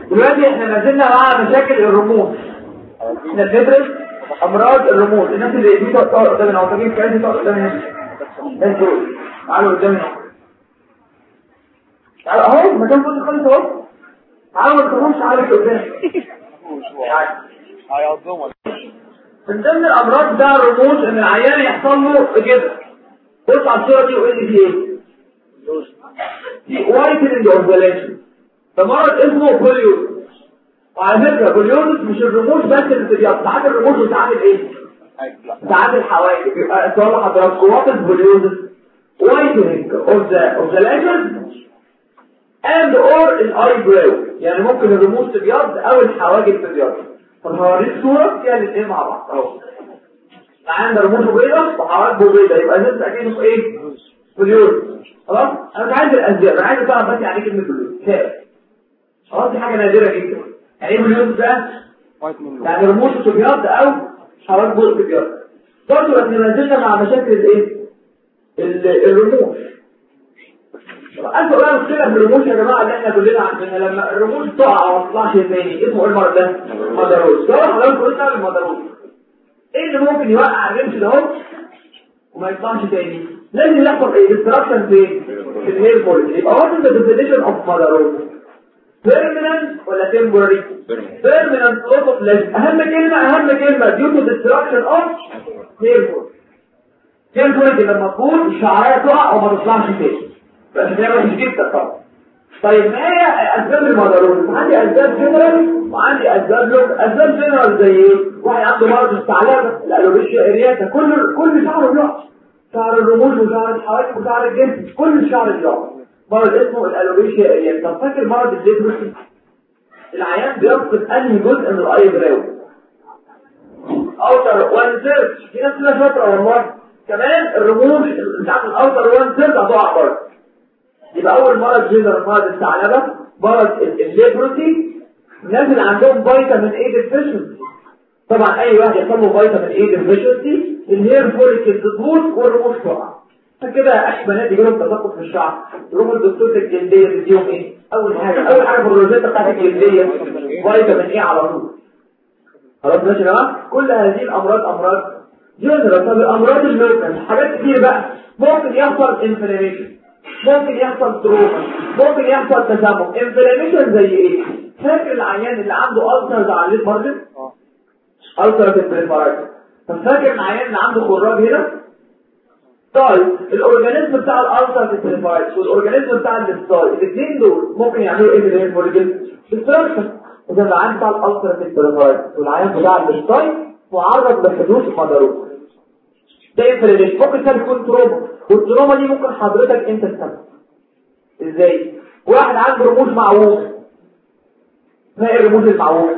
دلوقتي احنا ما زلنا مع مشاكل الرموز احنا بندرس امراض الرموز الناس اللي دي تقعد قدامنا او تجيب كاس تقعد قدامنا الناس دول تعالوا قدامنا تعالوا اهو مكان فاضي خالص اهو تعالوا ما تخافوش عارف قدامنا هيعظمك من ضمن الامراض بتاع الرموز ان العيان يحصل له كده بص على الصوره دي وقول لي في ايه في وايتنج اوف ده مرض اسمه بوليو وعلى فكره بوليوز مش الرموش بس اللي بتبيض ساعات الرموش بتعمل ايه ساعات الحواجب يبقى سؤال حضراتكم وات از بوليوز وايتنج اوف ذا اوف ذا لاشز اند اور الايبراو يعني ممكن الرموش تبيض او الحواجب تبيض طب هوريك صوره فيها الاثنين مع بعض اهو عندنا رموش بيضاء وحواجب بيضاء يبقى ده اكيد في ايه بوليوز خلاص انا مش عايز الاسباب انا عايز اعرف بس يعني كلمه بوليوز كام خلاص دي حاجه نادره جدا يعني ايه بوليوز ده يعني رموش تبيض او حواجب تبيض برضه احنا ما زلنا مع مشاكل الايه ال- الرموش أنت بقى مشكلة في الرموش يا جماعة اللي احنا كلنا عندنا لما الرموش تقع وما تطلعش تاني اسمه ايه المرض ده؟ مدروس ده حضرتك قلنا المدروس ايه اللي ممكن يوقع الرمش ده اهو وما يطلعش تاني؟ لازم يحصل ايه؟ ديستراكشن فين؟ في الهير فوليكل يبقى وات از ذا ديفينيشن اوف مدروس؟ permanent ولا temporary؟ permanent loss of legs اهم كلمة اهم كلمة due to destruction of hair follicle hair follicle لما تكون الشعرية تقع وما تطلعش تاني بس ده وحش جدا طبعا طيب ما هي اسباب المضارات عندي اسباب جنرال وعندي اسباب لوك اسباب جنرال زي ايه واحد عنده مرض الثعلبه الالوبيشيا ارياتا كل كل شعره بيقع شعر الرموش وشعر الحواجب وشعر الجسم كل الشعر بيقع مرض اسمه الالوبيشيا ارياتا طب فاكر مرض الليبروسي العيان بيفقد انهي جزء من الاي براو اوتر وان ثيرد في ناس كده شاطره والله كمان الرموش بتاعت الاوتر وان ثيرد هتقع برضه يبقى اول مرض جنرال مرض الثعلبه مرض الليبروسي الناس اللي عندهم فيتامين اي ديفيشنسي طبعا اي واحد يحصل له فيتامين اي ديفيشنسي الهير فوليكل تبوظ والرموش تقع عشان كده احنا بنات يجي لهم تساقط في الشعر يروحوا للدكتور الجلديه تديهم ايه اول حاجه اول حاجه في الروجيتا بتاعت الجلديه فيتامين اي على طول خلاص ماشي يا جماعه كل هذه الامراض امراض جنرال طب الامراض الميركل حاجات كتير بقى ممكن يحصل انفلاميشن ممكن يحصل تروما ممكن يحصل تسمم انفلاميشن زي ايه فاكر العيان اللي عنده ألسر على الليد مارجن ألسر في البريفارايتس طب فاكر العيان اللي عنده خراج هنا طيب الاورجانيزم بتاع الألسر في البريفارايتس والاورجانيزم بتاع الستاي الاثنين دول ممكن يعملوا ايه في الهير فوليكل ديستراكشن اذا العيان بتاع الألسر في البريفارايتس والعيان بتاع الستاي معرض لحدوث مضروب ده انفلاميشن ممكن كان يكون تروما والتروما دي ممكن حضرتك انت تسبب ازاي واحد عنده رموش معوج ما هي الرموش المعوجه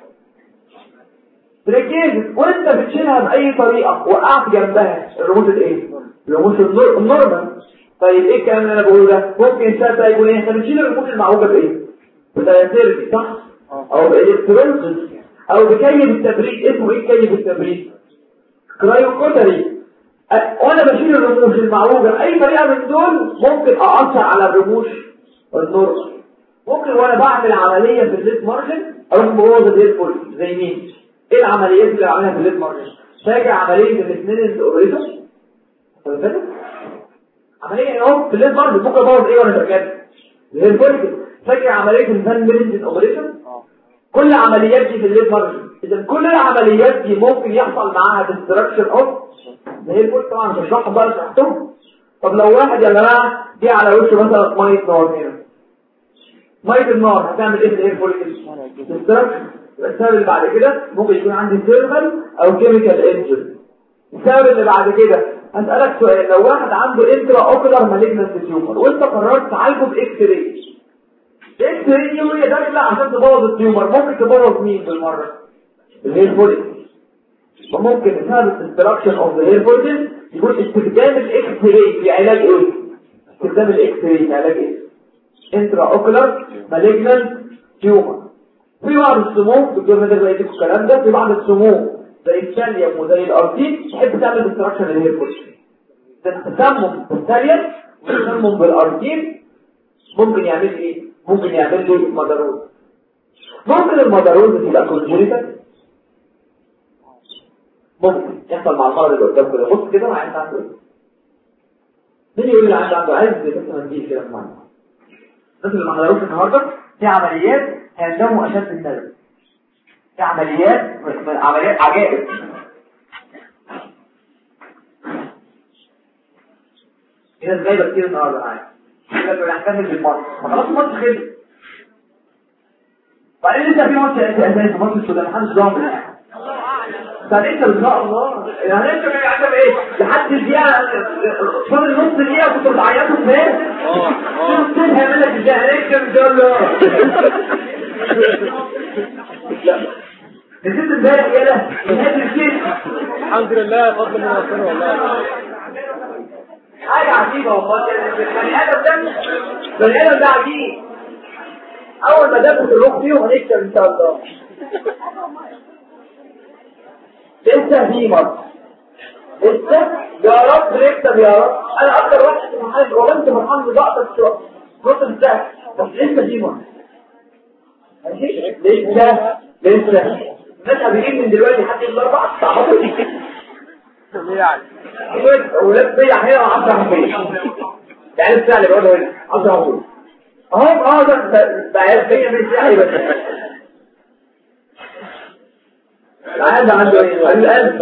تركيز وانت بتشيلها باي طريقه وقعت جنبها الرموش الايه الرموش النور- النورمال طيب ايه الكلام اللي انا بقوله ده ممكن ساعتها يقول ايه احنا بنشيل الرموش المعوجه بايه بتاثير صح او بالكترونز او بكيف التبريد اسمه ايه كيف التبريد كرايوكوتري أ- وانا بشيل الرموش المعوجة بأي طريقة من دول ممكن أأثر على الرموش والنور ممكن وانا بعمل عملية في الليد مارجن اروح مبوظ الهير فول زي مين ايه العمليات اللي بعملها في الليد مارجن فاكر عملية الاثنين الاوريتو عملية اهو في الليد مارجن ممكن ابوظ ايه وانا شغال الهير فول فاكر عملية الفان ميلنج اوبريشن كل عمليات دي في الليد مارجن اذا كل العمليات دي ممكن يحصل معاها ديستراكشن اوف ده هي الفول طبعا مش هشرحهم بقى تحتهم طب لو واحد يا جماعه جه على وشه مثلا ميه نار هنا ميه النار هتعمل ايه في الاير فوليكل ديستراكشن السبب اللي بعد كده ممكن يكون عندي سيرفال او كيميكال انجري السبب اللي بعد كده هسألك سؤال لو واحد عنده انترا اوكولار مالجنس تيومر وانت قررت تعالجه باكس راي اكس راي يوريا داخله عشان تبوظ التيومر ممكن تبوظ مين بالمره الهير فوليكل وممكن بسبب الديستراكشن اوف ذا هير فوليكل يكون استخدام الاكس راي في علاج ايه استخدام الاكس راي في علاج ايه انترا اوكولار مالجنس تيومر في بعض السموم دكتور نادر بقى يديكوا الكلام ده في بعض السموم زي الثانيوم وزي الارتين تحب تعمل ديستراكشن للهير فوليكل التسمم بالثانيوم والتسمم بالارتين ممكن يعمل ايه ممكن يعمل لي مضرات ممكن المدروز تبقى كونجنيتال ممكن يحصل مع المرض اللي قدامك كده بص كده عايز عنده ايه مين يقول لي عايز عنده عايز مثلا دي كده معانا الناس اللي ما حضروش النهارده في عمليات هيندموا اشد الندم في عمليات عمليات عجائب كده ازاي بكتير النهارده معايا كده بنحتفل بالماتش خلاص الماتش خلص بعدين لسه في ماتش اساسي ماتش السودان محدش ضامن فانت ان شاء الله يعني انت عندك ايه لحد الدقيقه فاضل نص دقيقه كنت بتعيطوا فين اه اه تفهم لك ازاي انت بتقول له نسيت امبارح يالا الحمد لله فضل من ربنا والله حاجه عجيبه والله البني ادم ده البني ادم ده عجيب اول ما دخلت الروح فيهم هنكتب ان شاء الله لسه في مصر لسه يا رب نكتب يا رب انا اكتر واحد في محمد وبنت محمد بقطع شو رقم ده بس لسه في مصر ماشي لسه لسه الناس قابلين من دلوقتي لحد الاربع ساعات يعني ولاد بيع هنا 10 مبيع يعني الساعه اللي بقعدوا هنا 10 مبيع اهو اه ده بقى هي مش يعني بس العيال ده عنده ايه؟ القلب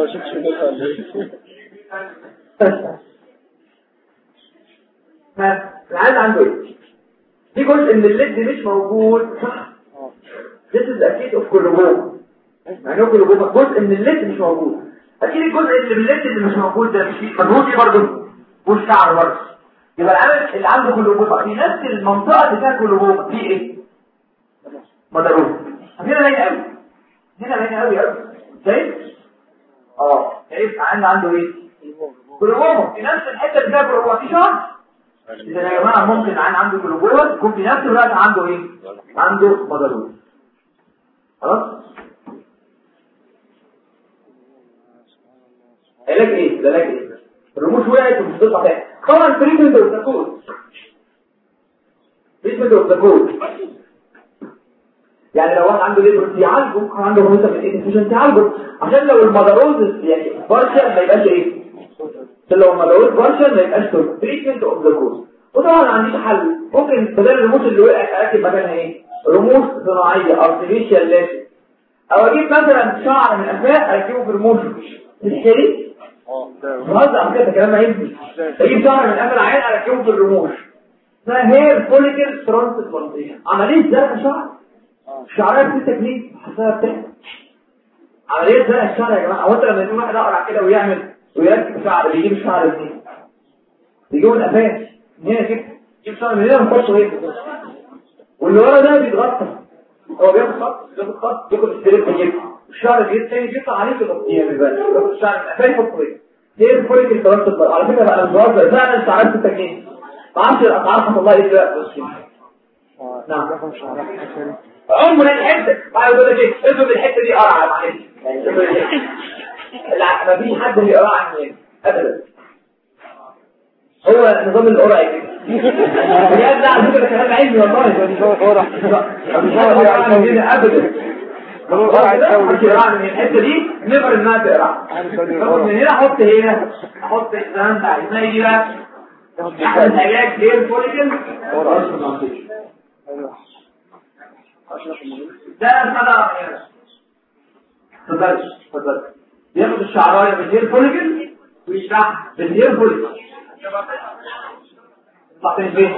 العيال عنده ايه؟ في جزء من الليد مش موجود صح؟ This is a case of كلوبوما يعني كلوبوما جزء من الليد مش موجود اكيد الجزء اللي من الليد اللي مش موجود ده مش مجهود ايه برضه؟ والشعر برضه يبقى العامل اللي عنده كلوبوما في نفس المنطقه اللي فيها كلوبوما في ايه؟ مدروس هنا باين قوي هنا باين قوي قوي شايف اه شايف عندنا عنده ايه كلوبوما في نفس الحته اللي فيها كلوبوما في شعر اذا يا جماعه ممكن عن عنده كلوبوما يكون في نفس الوقت عنده ايه عنده مدروس خلاص علاج ايه علاج ايه الرموش وقعت ومش تطلع تاني طبعا تريتمنت اوف ذا كود تريتمنت اوف ذا كود يعني لو واحد عنده ليبر يعالجه عنده هوسه من ايه تعالجه عشان لو المدروز يعني بارشل ما يبقاش ايه عشان لو المدروز بارشل ما يبقاش تريتمنت اوف ذا كود وطبعا عندي حل ممكن بدل الرموش اللي وقعت اركب مكانها ايه رموش صناعيه ارتفيشال لاشي او اجيب مثلا شعر من الافاق اركبه في رموش تشتري بهزر على كده كلام عيبني اجيب شعر من الافاق العين اركبه في الرموش اسمها هير فوليكل ترانسبلانتيشن عمليه زرع شعر الشعريه في تكنيك حسابها بتاعها عمليه زرع الشعر يا جماعه هو انت لما يكون واحد اقرع كده ويعمل ويركب شعر بيجيب الشعر منين بيجيبوا الافاق من هنا كده يجيب شعر من هنا ونحطه هنا واللي ورا ده بيتغطى هو بياخد خط بياخد خط بياخد السرير بيجيب الشعر بيجيب تاني بيطلع عليه تغطيه بالبال بياخد الشعر من الافاق يحطه هنا هي فوليك الترانسبلانت على فكره بقى الجواز فعلا شعرات التكنيك ما اعرفش الاسعار حصل لها ايه دلوقتي نعم عمر الحته بعد يقول لك ايه افرض الحته دي قرعه معلش لا ما فيش حد بيقرا عن ابدا هو نظام القرع كده بجد على فكره كلام علمي والله مش هو قرع مش هو قرع ابدا من الحته دي نقدر انها تقرا من هنا احط هنا احط الكلام ده عايزنا يجي بقى احسن علاج غير فوليكل ده الحلقة تفضل تفضل ياخد الشعراية بالهير فوليكل ويشرح بالهير فوليكل بعدين فين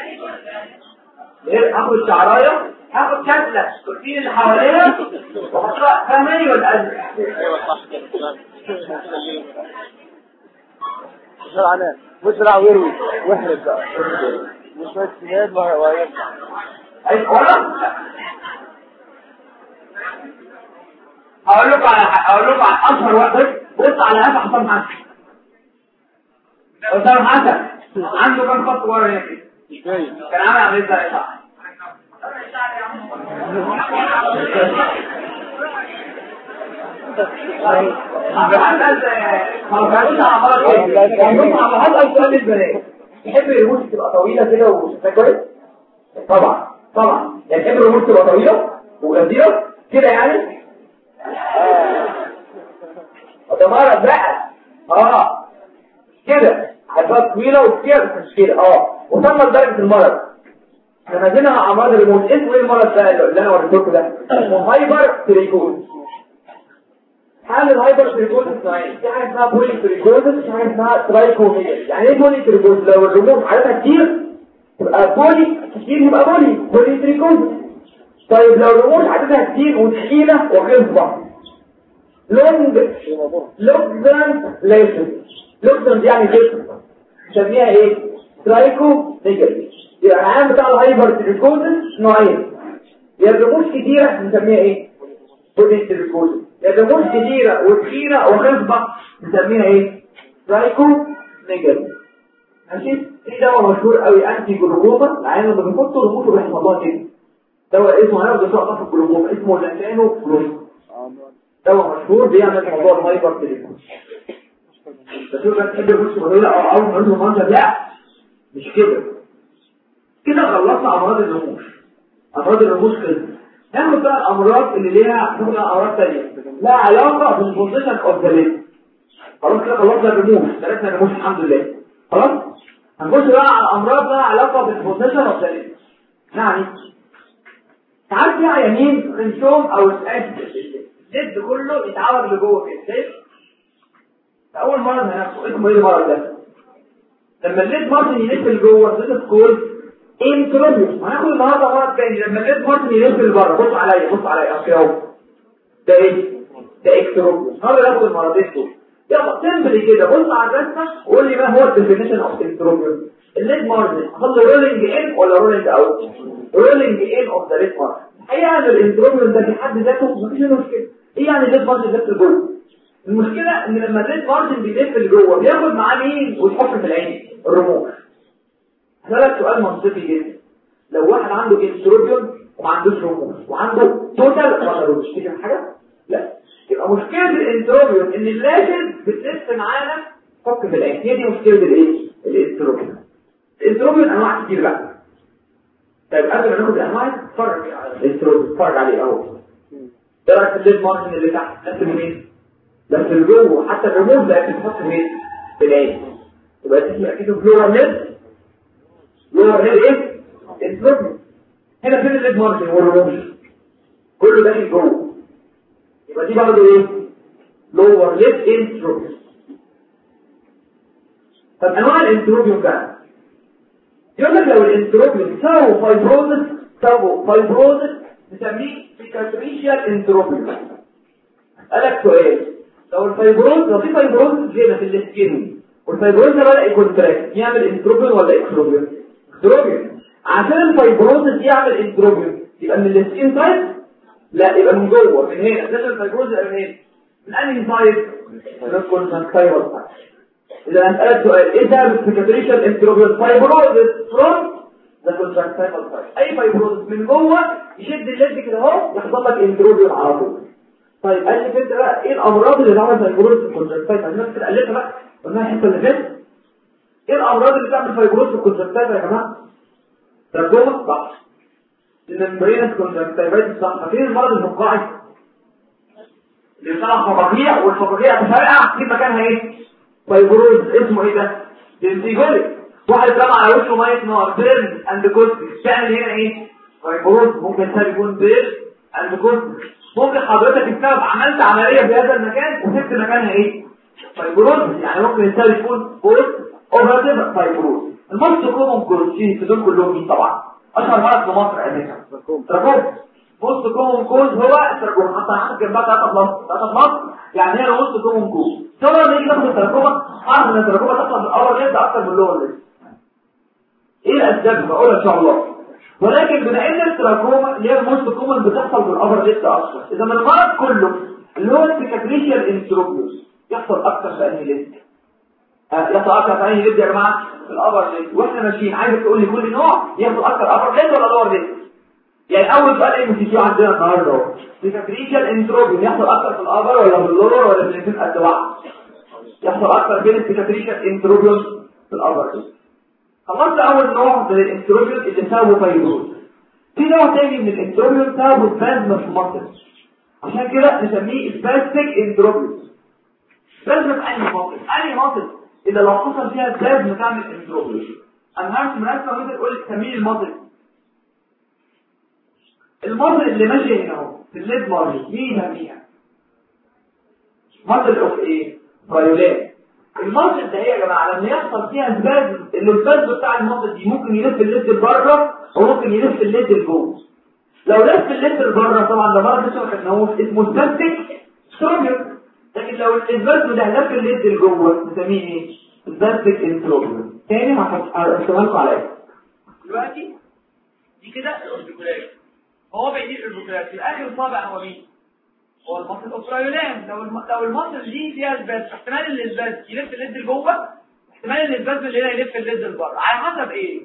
اخد الشعراية هاخد كتلة كرسين اللي حواليها واحطها فهماني ولا قلب ايوه صح كده بسرعة بسرعة ويروي واحرد بقى وشوية سناد وهيرجع اي ولا اقول لكم على اقول لكم على اشهر واحد بص على هذا حسام حسن حسام حسن عنده كام خط ورا هنا مش باين كان عامل عمليه زرع شعر تحب الرموش تبقى طويلة كده وشكلها كويس؟ طبعا طبعا يعني تحب الرموش تبقى طويلة وغزيره كده يعني ده مرض بقى اه كده حاجات طويله وكده مش كده اه وصلنا لدرجه المرض لما جينا مع امراض الريموت اسمه ايه المرض ده اللي انا وريته لكم ده اسمه هايبر تريكوز حال الهايبر تريكوز نوعين في حاجه اسمها بولي تريكوز في حاجه اسمها ترايكوميا يعني ايه بولي تريكوز لو الريموت عددها كتير تبقى بولي كتير يبقى بولي بولي تريكوز طيب لو الرموش عددها كتير وتخينة وخصبة لونج لوكزان ليشن لوكزان دي يعني جسم نسميها ايه ترايكو نيجاتيف يبقى العام بتاع الهايبر تريكوزس نوعين يا الرموش كتيرة نسميها ايه بودي تريكوزس يا الرموش كتيرة وتخينة وخصبة نسميها ايه ترايكو نيجاتيف ماشي في دواء مشهور قوي انتي جلوكوما العيان لما بيحطوا رموشه بيحصل لها كده دواء اسمه هياخد سقطه في الجلوكوما اسمه لانانو جلوكوما دواء مشهور بيعمل موضوع الهايبر تليفون بس هو كان تحب يخش ولا لا او اول ما منظر لا مش كده كده خلصنا امراض الرموش امراض الرموش كده ناخد بقى الامراض اللي ليها ناخد امراض ثانيه لها علاقه بالبوزيشن اوف ذا ليد خلاص كده خلصنا الرموش ثلاثنا الرموش الحمد لله خلاص هنخش بقى على امراض لها علاقه بالبوزيشن اوف ذا ليد يعني ساعات في عيانين رنشوم او الزد كله يتعور لجوه كده شايف اول مرض هناخده اسمه ايه المرض ده لما الليد مارتن يلف لجوه زد سكول انتروبيوس هناخد النهارده مرض تاني لما الليد مارتن يلف لبره بص عليا بص عليا اصل اهو ده ايه ده اكتروبيوس النهارده ناخد المرضين دول يلا سمبلي كده بص على الرسمه وقول لي ما هو الديفينيشن اوف انتروبيوس الليد مارجن حصل رولينج ان ولا رولينج اوت رولينج ان اوف ذا ليد مارجن الحقيقه ان الانتروبيوس ده في حد ذاته مفيش مشكله ايه يعني الليد مارجن ده جوه المشكله ان لما الليد مارجن بيلف لجوه بياخد معاه مين ويحط في العين الرموش هسألك سؤال منطقي جدا لو واحد عنده انتروبيون وما عندوش رموش وعنده توتال ولا رموش كده حاجه لا يبقى مشكله الانتروبيون ان اللاشد بتلف معانا فك في العين هي دي مشكله الايه الانتروبيون الانتروبيون انواع كتير بقى طيب قبل ما ناخد الانواع اتفرج على الانتروبيون اتفرج عليه اهو ايه رايك في الليد مارجن اللي تحت نفس مين بس الجو حتى الرموز بقت بتحط فين في العين يبقى تسمع كده فلور ليد فلور ليد ايه انتروبيون هنا فين الليد مارجن والرموز كله داخل جوه يبقى دي برضه ايه لور ليد انتروبيون طب انواع الانتروبيون بقى يقول لك لو الانتروبيون ساووا فايبروزس ساووا فايبروزس نسميه سيكاتريشيال انتروبيون قالك سؤال لو الفايبروز لو في فايبروز هنا في السكين والفايبروز ده بدأ يكونتراكت يعمل انتروبيون ولا اكستروبيون اكستروبيون عشان الفايبروز يعمل انتروبيون يبقى من السكين سايد لا يبقى من جوه من هنا لازم الفايبروز يبقى من هنا من انهي سايد من الكونتراكتايل إذا هنسألك سؤال إيه ده السكاتريشال انتروبيوس فايبروزس فروم ذا كونتراكتايل سايد أي فايبروزس من جوه يشد الليد كده اهو يحصل لك انتروبيوس على طول طيب قال لي انت بقى ايه الامراض اللي تعمل فايبروز في الكونتراكتايل عايزين كده قلتها بقى قلنا الحته اللي فاتت ايه الامراض اللي تعمل فايبروز في الكونتراكتايل يا جماعه ترجمه صح الممبرينس كونتراكتايل صح فين المرض الفقاعي اللي بيطلع فقاقيع والفقاقيع تفرقع في مكانها ايه فايبروز اسمه ايه ده دنتيجوليك واحد رمى على وشه ميه نار بيرن اند كوستيك تعمل هنا ايه فايبروز ممكن سبب يكون بيرن اند كوستيك ممكن حضرتك السبب عملت عمليه في هذا المكان وسبت مكانها ايه فايبروز يعني ممكن السبب يكون بوست اوفرتيف فايبروز الموست كومون كوز في دول كلهم مين طبعا اشهر مرض في مصر اساسا تراكوم موست كومون كوز هو التراكوم حتى عندك جنبها 3 بلس 3 بلس يعني هي موست كومون كوز طبعا نيجي ناخد التراكوما عارف ان التراكوما تطلع من الاول ليد اكتر من اللور ليد ايه الاسباب بقولها ان شاء الله ولكن بما ان التراكوما اللي هي الموست كومن بتحصل في الابر ليد اكتر اذا من المرض كله اللي هو السيكاتريشيال انتروبيوس يحصل اكتر في انهي ليد آه يحصل اكتر في انهي ليد يا جماعه في الابر ليد واحنا ماشيين عايزك تقول لي كل نوع يحصل اكتر ابر ليد ولا لور ليد يعني اول سؤال ايه مش عندنا النهارده اهو سيكاتريشيال انتروبيوس يحصل اكتر في الابر ولا في اللور ولا في الاثنين قد بعض يحصل اكتر بين السيكاتريشيال انتروبيوس في الابر ليد خلصت اول نوع من الانتروبيوس اللي سببه فيروس في نوع تاني من الاندروبيوس بسبب سبازم في المصل عشان كده نسميه سباستيك اندروبيوس سبازم في انهي مصل انهي مصل اذا لو حصل فيها سبازم تعمل اندروبيوس انا هرسم رسمه مثلا تقول تسميه المصل المصل اللي ماشي هنا اهو في الليد مارجن مين يسميها مصل اوف ايه فايولات المصل ده هي يا جماعه لما يحصل فيها سبازم اللي السبازم بتاع المصل دي ممكن يلف الليد لبره او ممكن يلف الليد لجوه لو لف الليد لبره طبعا ده مرض لسه ما خدناهوش اسمه سباستيك ستروجر لكن لو الاسبازم ده لف الليد لجوه نسميه ايه سباستيك انتروجر تاني هشتغلكم على ايه دلوقتي دي كده الاوربيكولار هو بيدير الاوربيكولار في اخر صابع هو مين هو المصل الاوبرايولان لو الم... لو المصل دي فيها اسباز احتمال الاسباز يلف الليد لجوه احتمال الاسباز اللي هنا يلف الليد لبره على حسب ايه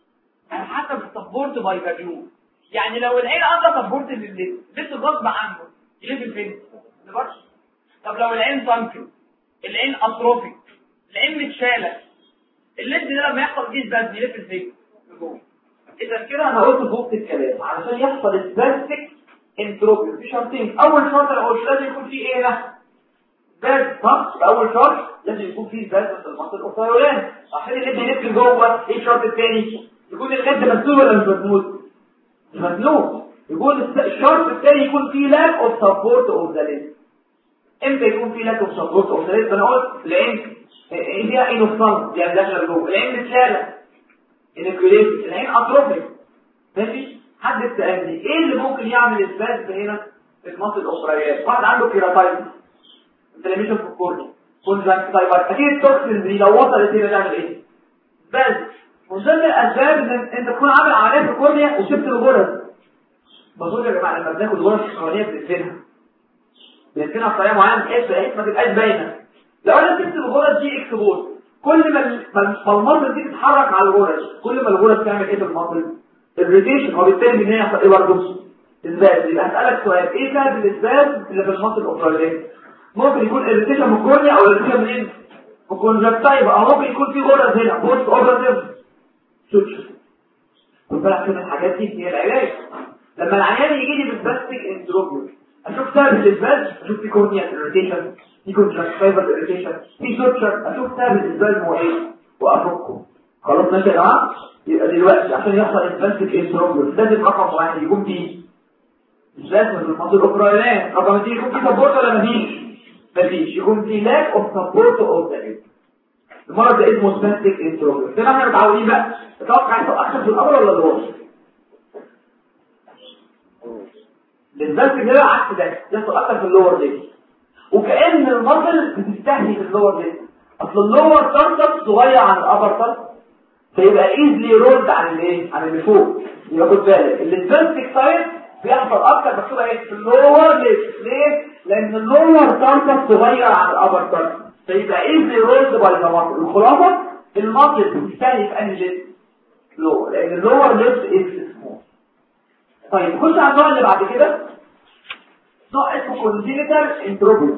على حسب السبورت باي فاليو يعني لو العين عندها سبورت للليد لسه غصب عنه يلف فين لبره طب لو العين سانكل العين اتروفيك العين متشاله الليد ده لما يحصل فيه اسباز يلف فين لجوه اذا كده انا قلت فوق الكلام علشان يحصل اسباستيك انتروبيو في شرطين اول شرط هو لازم يكون فيه ايه هنا باز صح اول شرط لازم يكون فيه باز في المصل الاوفيولان عشان الليد يلف لجوه ايه الشرط الثاني يكون الليد مسلوب ولا مش مسلوب مش مسلوب يكون الشرط الثاني يكون فيه لاك اوف سبورت اوف ذا ليد امتى يكون فيه لاك اوف سبورت اوف ذا ليد انا قلت العين ايه فيها اينوفان يعني داخله جوه العين متشاله انكوليت العين اتروفيك ماشي حد سألني ايه اللي ممكن يعمل اسباز هنا في المصل الاخريات واحد عنده كيراتايتس انفلاميشن في الكورنيا كونجكتيفايتس اكيد التوكسين دي لو وصلت هنا تعمل ايه اسباز من ضمن الاسباب ان انت تكون عامل عمليه في الكورنيا وشفت الغرز بقول يا جماعه لما بناخد غرز الكورنيا بنقفلها بنقفلها بطريقه معينه بحيث بحيث ما تبقاش باينه لو انا سبت الغرز دي اكسبوز كل ما المصل دي تتحرك على الغرز كل ما الغرز تعمل ايه في المصل الريتيشن وبالتالي ان هي يحصل ايه برضه اسباب يبقى هسالك سؤال ايه سبب الاسباب اللي في المصل الاوبراليه ممكن يكون الريتيشن من الكورنيا او الريتيشن منين من الكونجكتيفا او ممكن يكون في غرز هنا بوست اوبراتيف سوتش خد بالك من الحاجات دي هي العلاج لما العيان يجي لي بالبلاستيك انتروبيوس اشوف سبب الاسباب اشوف في كورنيا الريتيشن في كونجكتيفا الريتيشن في سوتشر اشوف سبب الاسباب هو ايه وافكه خلاص ماشي يا جماعه يبقى دلوقتي عشان يحصل البلاستيك انتروبيوس لازم رقم واحد يكون فيه مش لازم في المنطقه الاوبراليه رقم اثنين يكون فيه سبورت ولا مفيش مفيش يكون فيه لاك اوف سبورت اوف ذا المرض ده اسمه سباستيك انتروبيوس زي ما احنا متعودين بقى تتوقع يحصل اكتر في الامر ولا الوسط السباستيك ده عكس ده يحصل اكتر في اللور ليج وكأن المصل بتستهدف اللور ليج اصل اللور ترتب صغير عن الابر ترتب فيبقى ايزلي رولد عن الايه عن اللي فوق يبقى خد بالك السباستيك سايد بيحصل اكتر مكتوبه ايه في اللور ليج ليه لان اللور ترتب صغير عن الابر ترتب فيبقى ايزلي رولد باي ذا مصل الخلاصه المصل بتستهدف انهي ليج لور لان اللور ليج از سمول طيب خش على النوع اللي بعد كده نوع اسمه كونجينيتال انتروبيوس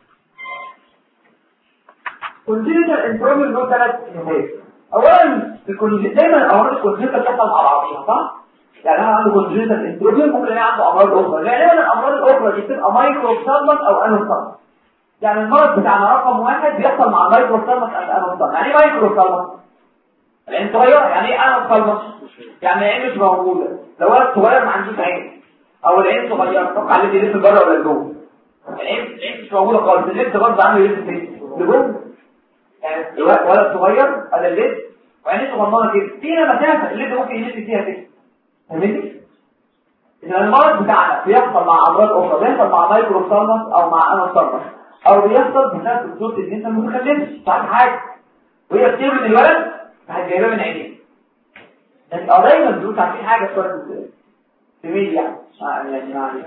كونجينيتال انتروبيوس له ثلاث نهايات اولا دايما الامراض الكونجينيتال بتحصل مع بعضيها صح يعني انا عنده كونجينيتال انتروبيوس ممكن الاقي عنده امراض اخرى غالبا الامراض الاخرى دي بتبقى مايكرو سالمس او انوسالمس يعني المرض بتاعنا رقم واحد بيحصل مع مايكرو سالمس او انوسالمس يعني ايه مايكرو سالمس العين صغيره يعني ايه انوسالمس يعني العين مش موجوده لو ولد صغير ما عندوش عين او العين صغيره اتوقع اللي يلف بره ولا جوه العين العين مش موجوده خالص الليد غصب عنه يلف فين لجوه يعني ولد صغير ادي الليد وعينيه صغننه كده فينا مسافه الليد ممكن يلف فيها كده فاهمني اذا المرض بتاعنا بيحصل مع امراض اخرى بيحصل مع مايكرو سالمس او مع انوسالمس او بيحصل بسبب صوره ان انت ما تخلفش بعد حاجه وهي بتجيب من الولد هتجيبها من عينيه لكن قرايبا دول عارفين حاجه صارت ازاي سميل يعني يعني يعني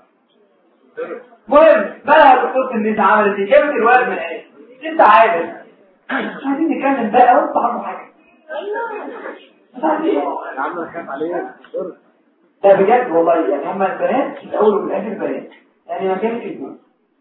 المهم مالها دكتوره النساء عملت ايه جابت الولد من عينيه انت عارف مش عايزين نتكلم بقى وانت عنده حاجه يا عم انا خايف عليك ده بجد والله يعني هم البنات في الاول وفي الاخر بنات يعني ما كانش يجوز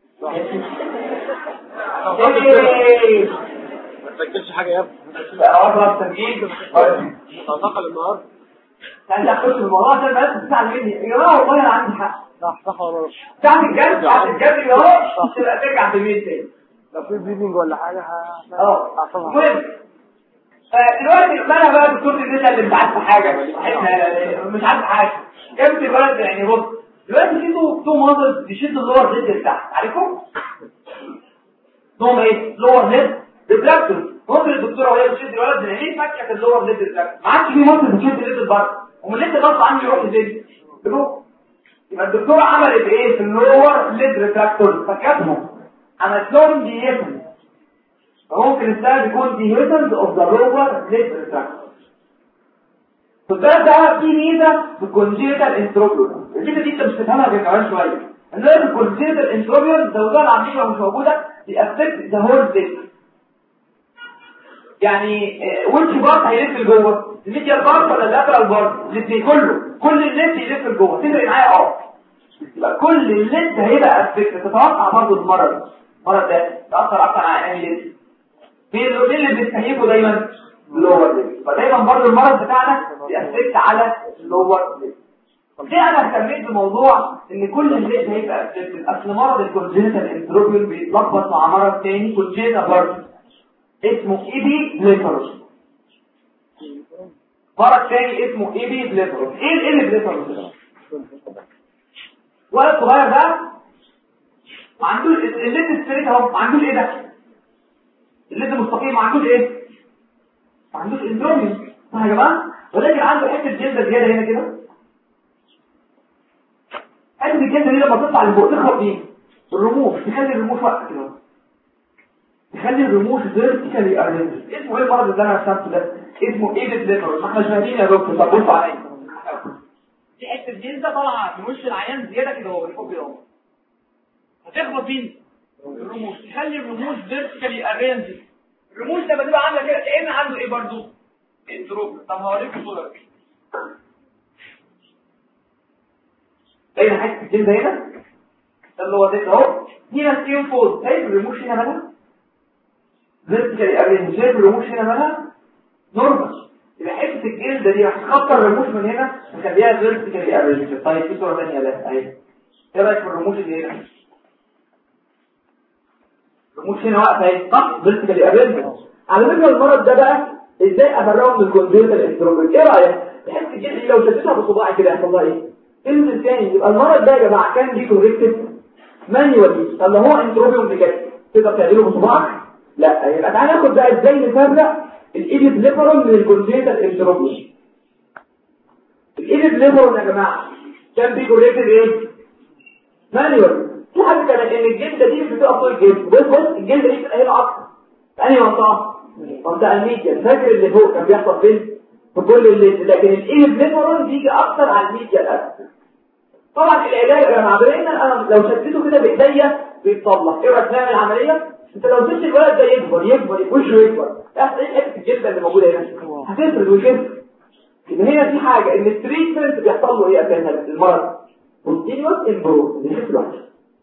ايه ما تسجلش حاجه يا ابني اقرب تسجيل هتنقل النهارده يعني اخش في الموضوع عشان الناس تساعد مني يا جماعه والله انا عندي حق صح صح ولا ساعه الجد ساعه الجد اهو تبقى ترجع في البيت تاني لو في بليدنج ولا حاجة ه- اه هعصبها. المهم فدلوقتي انا بقى دكتور النساء اللي مش عارفه حاجه احنا مش عارفه حاجه جابت الولد يعني بص دلوقتي في تو تو ماسلز بيشدوا اللور ليد لتحت عارفهم؟ اسمهم ايه؟ لور ليد ريفلاكتور ممكن الدكتوره وهي بتشد الولد من عينيه فكت اللور ليد ريفلاكتور ما عادش في ماسل بتشد ليد البر ومن ليد غصب عنه يروح لفين؟ يروح يبقى الدكتوره عملت ايه في اللور ليد ريفلاكتور فكتهم عملت لهم ديتهم فممكن السبب يكون ديهيتنز اوف ذا لور ليد ريفراكتور فالسبب ده في ميزه في الكونجيتال انتروبيون الميزه دي انت مش تفهمها غير كمان شويه ان الكونجيتال انتروبيون الزوجات العمليه لو مش موجوده بيأفكت ذا هول ديك يعني ويتش بارت هيلف لجوه الميديال بارت ولا اللاترال بارت الاثنين كله كل الليد يلف لجوه تفرق معايا اه يبقى كل الليد هيبقى افكت تتوقع برضه المرض المرض ده تاثر اكتر على انهي ليد مين اللي مين اللي بيستهيفه دايما اللور ليج فدايما برضه المرض بتاعنا بيأفكت على اللور ليج ليه انا اهتميت بموضوع ان كل الليج هيبقى افكت اصل مرض الكونجنتال انتروبيون بيتلخبط مع مرض تاني كونجنتال برضه اسمه ايبي بليفروس مرض تاني اسمه ايبي بليفروس ايه الايبي بليفروس ده ولد صغير ده ما عندوش الليد ستريت اهو ما عندوش ايه ده الليد مستقيم ما عندوش ايه ما عندوش اندروميوم صح يا جماعه ولكن عنده حته جلده زياده هنا كده حته الجلده دي لما تطلع لفوق تخرج ايه الرموش تخلي الرموش واقفه كده تخلي الرموش فيرتيكالي ارينج اسمه ايه المرض اللي انا رسمته ده اسمه ايه بليفر ما احنا مش فاهمين يا دكتور طب بصوا عليا دي حته جلده طالعه في وش العيان زياده كده هو فوق كده اهو هتخبط فين الرموش تخلي الرموش فيرتيكالي ارينج الرموش لما تبقى عامله كده كأن عنده ايه برضو اندروب طب هوريكم صوره باين حته الجلد هنا ده اللي هو ده اهو هنا ستيم فوز شايف الرموش هنا مالها فيرتيكالي ارينج شايف الرموش هنا مالها نورمال يبقى حته الجلد دي هتخطى الرموش من هنا تخليها فيرتيكالي ارينج طيب في صوره ثانيه ده اهي ايه رايك في الرموش اللي هنا الرموش هنا واقفه اهي صح فيرتيكالي ارينج على فكره المرض ده بقى ازاي افرقه من الكمبيوتر الالكترونيك ايه رايك تحس الجلد دي لو شدتها بصباعي كده يحصل لها ايه انزل تاني يبقى المرض ده يا جماعه كان دي كوريكتد مانيوالي طب لو هو انتروبيوم بجد تقدر تعمله بصباعك لا يبقى تعالى ناخد بقى ازاي نفرق الايديت ليبرون من الكونجنتال انتروبيوم الايديت ليبرون يا جماعه كان بي كوريكتد ايه مانيوال في حاجه كمان ان الجلده دي مش بتبقى فوق الجلد بص بص الجلده دي بتبقى هنا اكتر في انهي منطقه منطقه الميديا فاكر اللي فوق كان بيحصل فين في كل الليل لكن الايديت ليبرون بيجي اكتر على الميديا الاكتر طبعا العلاج يا جماعه بما انا لو شديته كده بايديا بيتصلح ايه رايك نعمل عمليه انت لو سبت الولد ده يكبر يكبر وشه يكبر يحصل ايه حته الجلده اللي موجوده هنا هتفرد وشد يبقى هنا في حاجه ان التريتمنت بيحصل له ايه اساسا المرض كونتينوس امبروف بيخف لوحده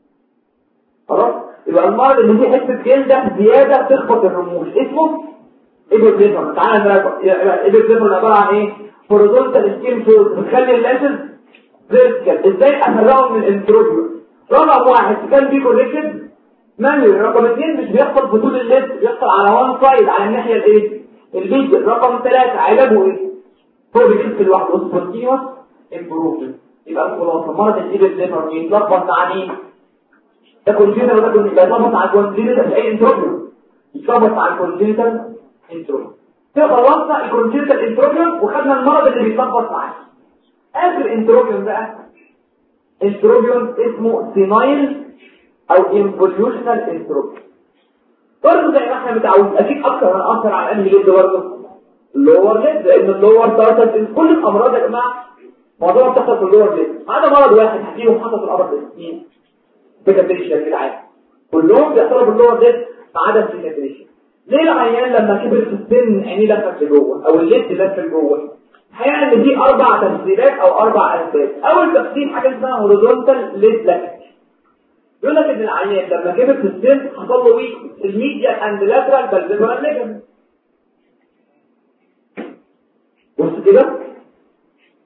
خلاص يبقى المرض اللي فيه حته جلده زياده تخبط الرموش اسمه ايبوبليفر تعالى نراجع ايبوبليفر عباره عن ايه هوريزونتال سكين فورس بتخلي اللاسز فيرتيكال ازاي افرقهم من الانتروبيو رقم واحد كان بي كونكتد مانيوال رقم اثنين مش بيحصل في طول الليد بيحصل على وان سايد على الناحيه الايه الفيجن رقم ثلاثة علاجه ايه هو بيخف لوحده سبونتينوس امبروفمنت يبقى الخلاصه مرض الايد الليفر بيتلخبط مع مين ده كونجنتال وده كونجنتال بيتلخبط مع الكونجنتال في اي انتروبيو يتلخبط مع الكونجنتال انتروبيو كده خلصنا الكونجنتال انتروبيو وخدنا المرض اللي بيتلخبط معاه اخر انتروبيون بقى انتروبيون اسمه سينايل او انفوليوشنال انتروبيون برضه زي ما احنا متعودين اكيد اكتر من اثر على انهي ليد برضه اللور ليد لان اللور تارتل كل الامراض يا جماعه معظمها بتحصل في اللور ليد ما عدا مرض واحد هتلاقيهم حصل في الابر ليد مين بيكابريشن في العالم كلهم بيحصلوا في اللور ليد ما عدا البيكابريشن ليه العيان لما كبر في السن عينيه لفت لجوه او الليد لفت لجوه الحقيقه ان دي اربع تفسيرات او اربع اسباب اول تفسير حاجه اسمها هوريزونتال ليد لاكت يقول لك ان العيان لما كبر في السن حصل له ايه الميديا اند لاترال بالفيبرال ليجمنت بص كده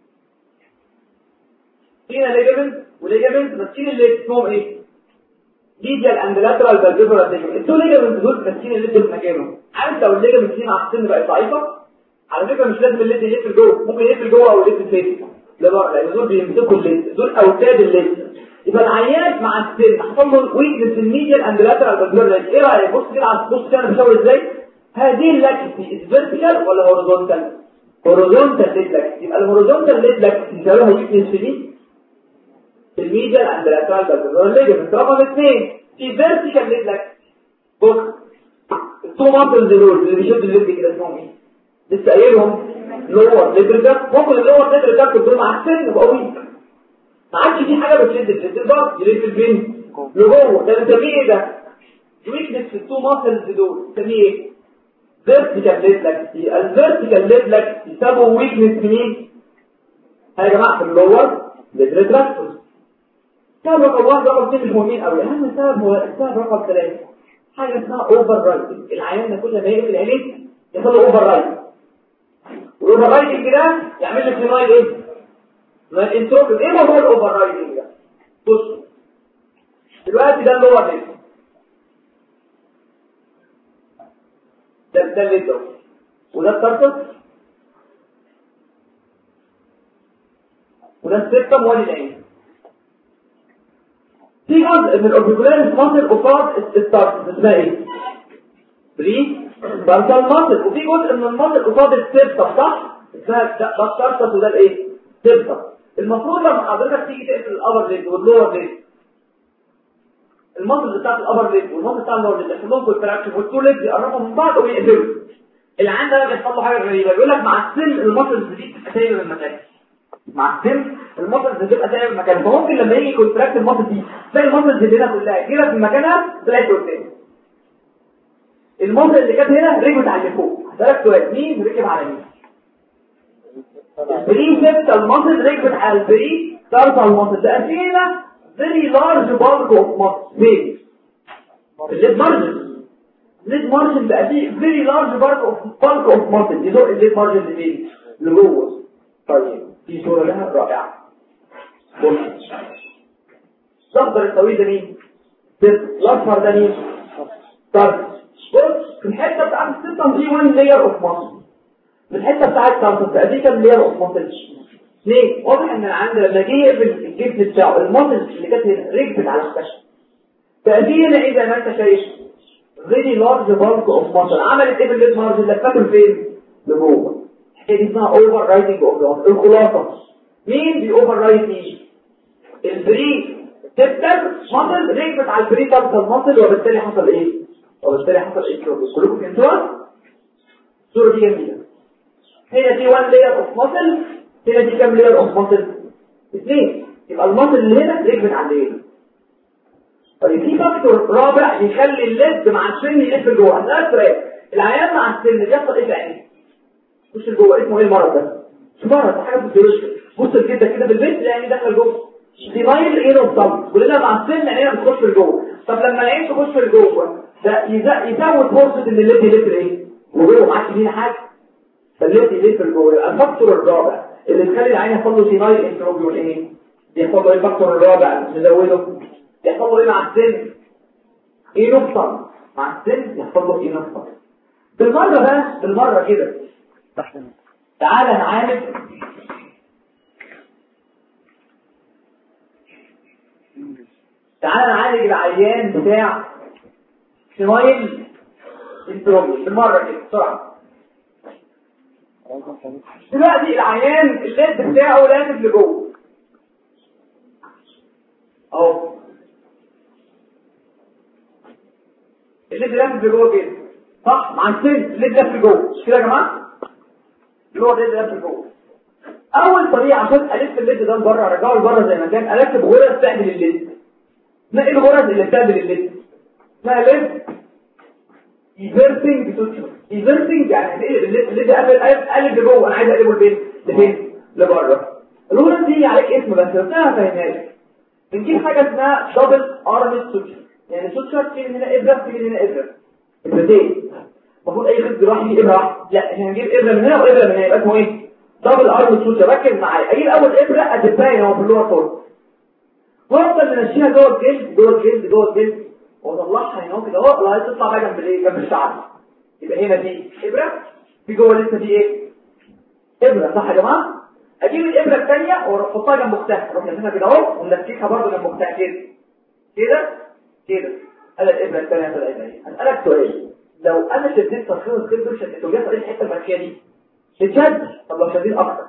هنا ليجامنت وليجامنت ماسكين الليد اسمهم ايه ليجال اند لاترال فالفيبرال ليجامنت التو ليجامنت دول ماسكين الليد في مكانهم عارف لو الليجامنت دي مع السن بقت ضعيفه على فكره مش لازم الليد يلف لجوه ممكن يلف لجوه او يلف فين لبره لان دول بيمسكوا الليد دول اوتاد الليد يبقى العيان مع السن حصل له ويكنس الميديال اند لاترال فالفيبرال ايه رايك بص كده على بص كده انا بشاور ازاي هذه اللاكتي فيرتيكال ولا هوريزونتال هوريزونتال ليد لاكتي يبقى الهوريزونتال ليد لاكتي يساويها ويكنس في دي الميديال اند لاترال فالفيبرال ليجمنت رقم اثنين في فيرتيكال ليد لاكتي بص التو ماسلز دول اللي بيشدوا الليد كده اسمهم ايه لسه قايلهم لور ليبرجات ممكن اللور ليبرجات دول مع السن يبقى ويك ما عادش في حاجه بتشد الليد البط يلف البين لجوه ده بنسميه ايه ده ويكنس في التو ماسلز دول بنسميه ايه فيرتيكال ليد لاكسي الفيرتيكال ليد لاكسي سببه ويكنس في مين يا جماعه في اللور ليبرجات سبب رقم واحد رقم اثنين مش مهمين قوي اهم سبب هو السبب رقم ثلاثه حاجه اسمها اوفر رايتنج العيان ده كل ما يقفل عينيه يحصل له اوفر رايتنج والاوفر رايتنج ده يعمل لك سينايل ايه؟ الانتروبيك ايه موضوع الاوفر رايتنج ده؟ بص دلوقتي ده اللي هو ده ده ده اللي ده وده الترتب وده السيستم وادي العين في جزء من الاوربيكولاريس ماسل قصاد الستارت اسمها ايه بري بارتال ماسل وفي جزء من الماسل قصاد السيرتم صح اسمها ده الستارت وده الايه سيرتم المفروض لما حضرتك تيجي تقفل الابر ليد واللور ليد الماسل بتاعت الابر ليد والماسل بتاع اللور ليد يحصل لهم كونتراكشن والتو ليد يقربوا من بعض ويقفلوا العين ده بيحصل له حاجه غريبه يقول لك مع السن الماسل دي بتتسيب من مكانها مع السن المسلز بتبقى سايبه في مكانها فممكن لما يجي كونتراكت المسل دي تلاقي المسلز اللي هنا كلها كده في مكانها طلعت قدام المسل اللي كانت هنا ركبت على اللي فوق هسألك سؤال مين ركب على مين البري سيبت المسل ركبت على البري تارت على المسل ده في هنا very large bulk of muscle فين الليد مارجن الليد مارجن بقى فيه very large bulk of bulk of muscle دي دول الليد مارجن اللي فين اللي جوه طيب في صورة لها رائعة بص الصخر الطويل ده مين؟ الأصفر ده مين؟ طب بص في الحتة بتاعت السيستم دي 1 لاير اوف ماسل في الحتة بتاعت الكارتة دي كام لاير اوف ماسل؟ اثنين واضح ان العند لما جه يقفل الجسم بتاعه الماسل اللي كانت ركبت على الخشب تأثير ايه زي ما انت شايف فيري لارج بالك اوف ماسل عملت ايه بالليد مارجن لفته لفين؟ لجوه الحكايه دي اسمها اوفر رايدنج اوف الخلاصه مين بيوفر رايد مين البري تبتر ماسل ركبت على البري تبتر ماسل وبالتالي حصل ايه وبالتالي حصل ايه كلكم فهمتوها الصوره دي جميله هنا دي 1 لاير اوف ماسل هنا دي كام لاير اوف ماسل اثنين يبقى الماسل اللي هنا ركبت على اللي هنا طيب في فاكتور رابع يخلي الليد مع السن يلف لجوه هنسال العيان مع السن بيحصل ايه في عينيه خش لجوه اسمه ايه المرض ده مش مرض حاجه فيزيولوجيه بص كده كده بالبيت يعني دخل جوه ديمايل ايه الصم كلنا مع السن عينينا بتخش لجوه طب لما العين تخش لجوه ده يزود فرصه ان الليد يلف ايه وجوه ما عادش فينا حاجه فالليد يلف لجوه يبقى الفاكتور الرابع اللي تخلي العين يحصل له ديمايل انتروبيول ايه بيحصل له ايه الفاكتور الرابع نزوده يحصل له ايه مع السن ايه نقطه مع السن يحصل له ايه نقطه بالمره بقى بالمره كده تعالى نعالج تعالى نعالج العيان بتاع سمايل انتروبي بالمرة كده بسرعة دلوقتي العيان الليد بتاعه لازم لجوه اهو الليد لازم لجوه كده صح مع السن الليد لازم لجوه مش كده يا جماعه اللي هو الليد لازم لجوه اول طريقه عشان الف الليد ده لبره ارجعه لبره زي ما كان اركب غرز تعمل الليد ما ايه الغرز اللي بتعمل الليد اسمها ليد ايفرتنج سوتشر ايفرتنج يعني ايه الليد قلب قلب لجوه انا عايز اقلبه لفين لفين لبره الغرز دي عليك اسم بس بس انا هفهمها لك بنجيب حاجه اسمها دبل ارمد سوتشر يعني سوتشر تيجي من هنا ابره تيجي من هنا ابره ابرتين المفروض اي خد جراحي يجيب ابره واحده لا احنا هنجيب ابره من هنا وابره من هنا يبقى اسمه ايه دبل ارم سوتشر ركز معايا اجيب اول ابره ادبها هنا في اللور فور وافضل نمشيها جوه الجلد جوه الجلد جوه الجلد واطلعها هنا كده اهو لغايه تطلع بقى جنب الايه جنب الشعر يبقى هنا دي ابره في جوه لسه دي ايه ابره صح يا جماعه اجيب الابره الثانيه واحطها جنب اختها اروح لاففها كده اهو ونلففها برضه جنب اختها كده كده كده انا الابره الثانيه طلعت اهي اسالك سؤال لو انا شديت تفخيم الخيط دول شديته جت ايه الحته المركيه دي تتشد طب لو شديت اكتر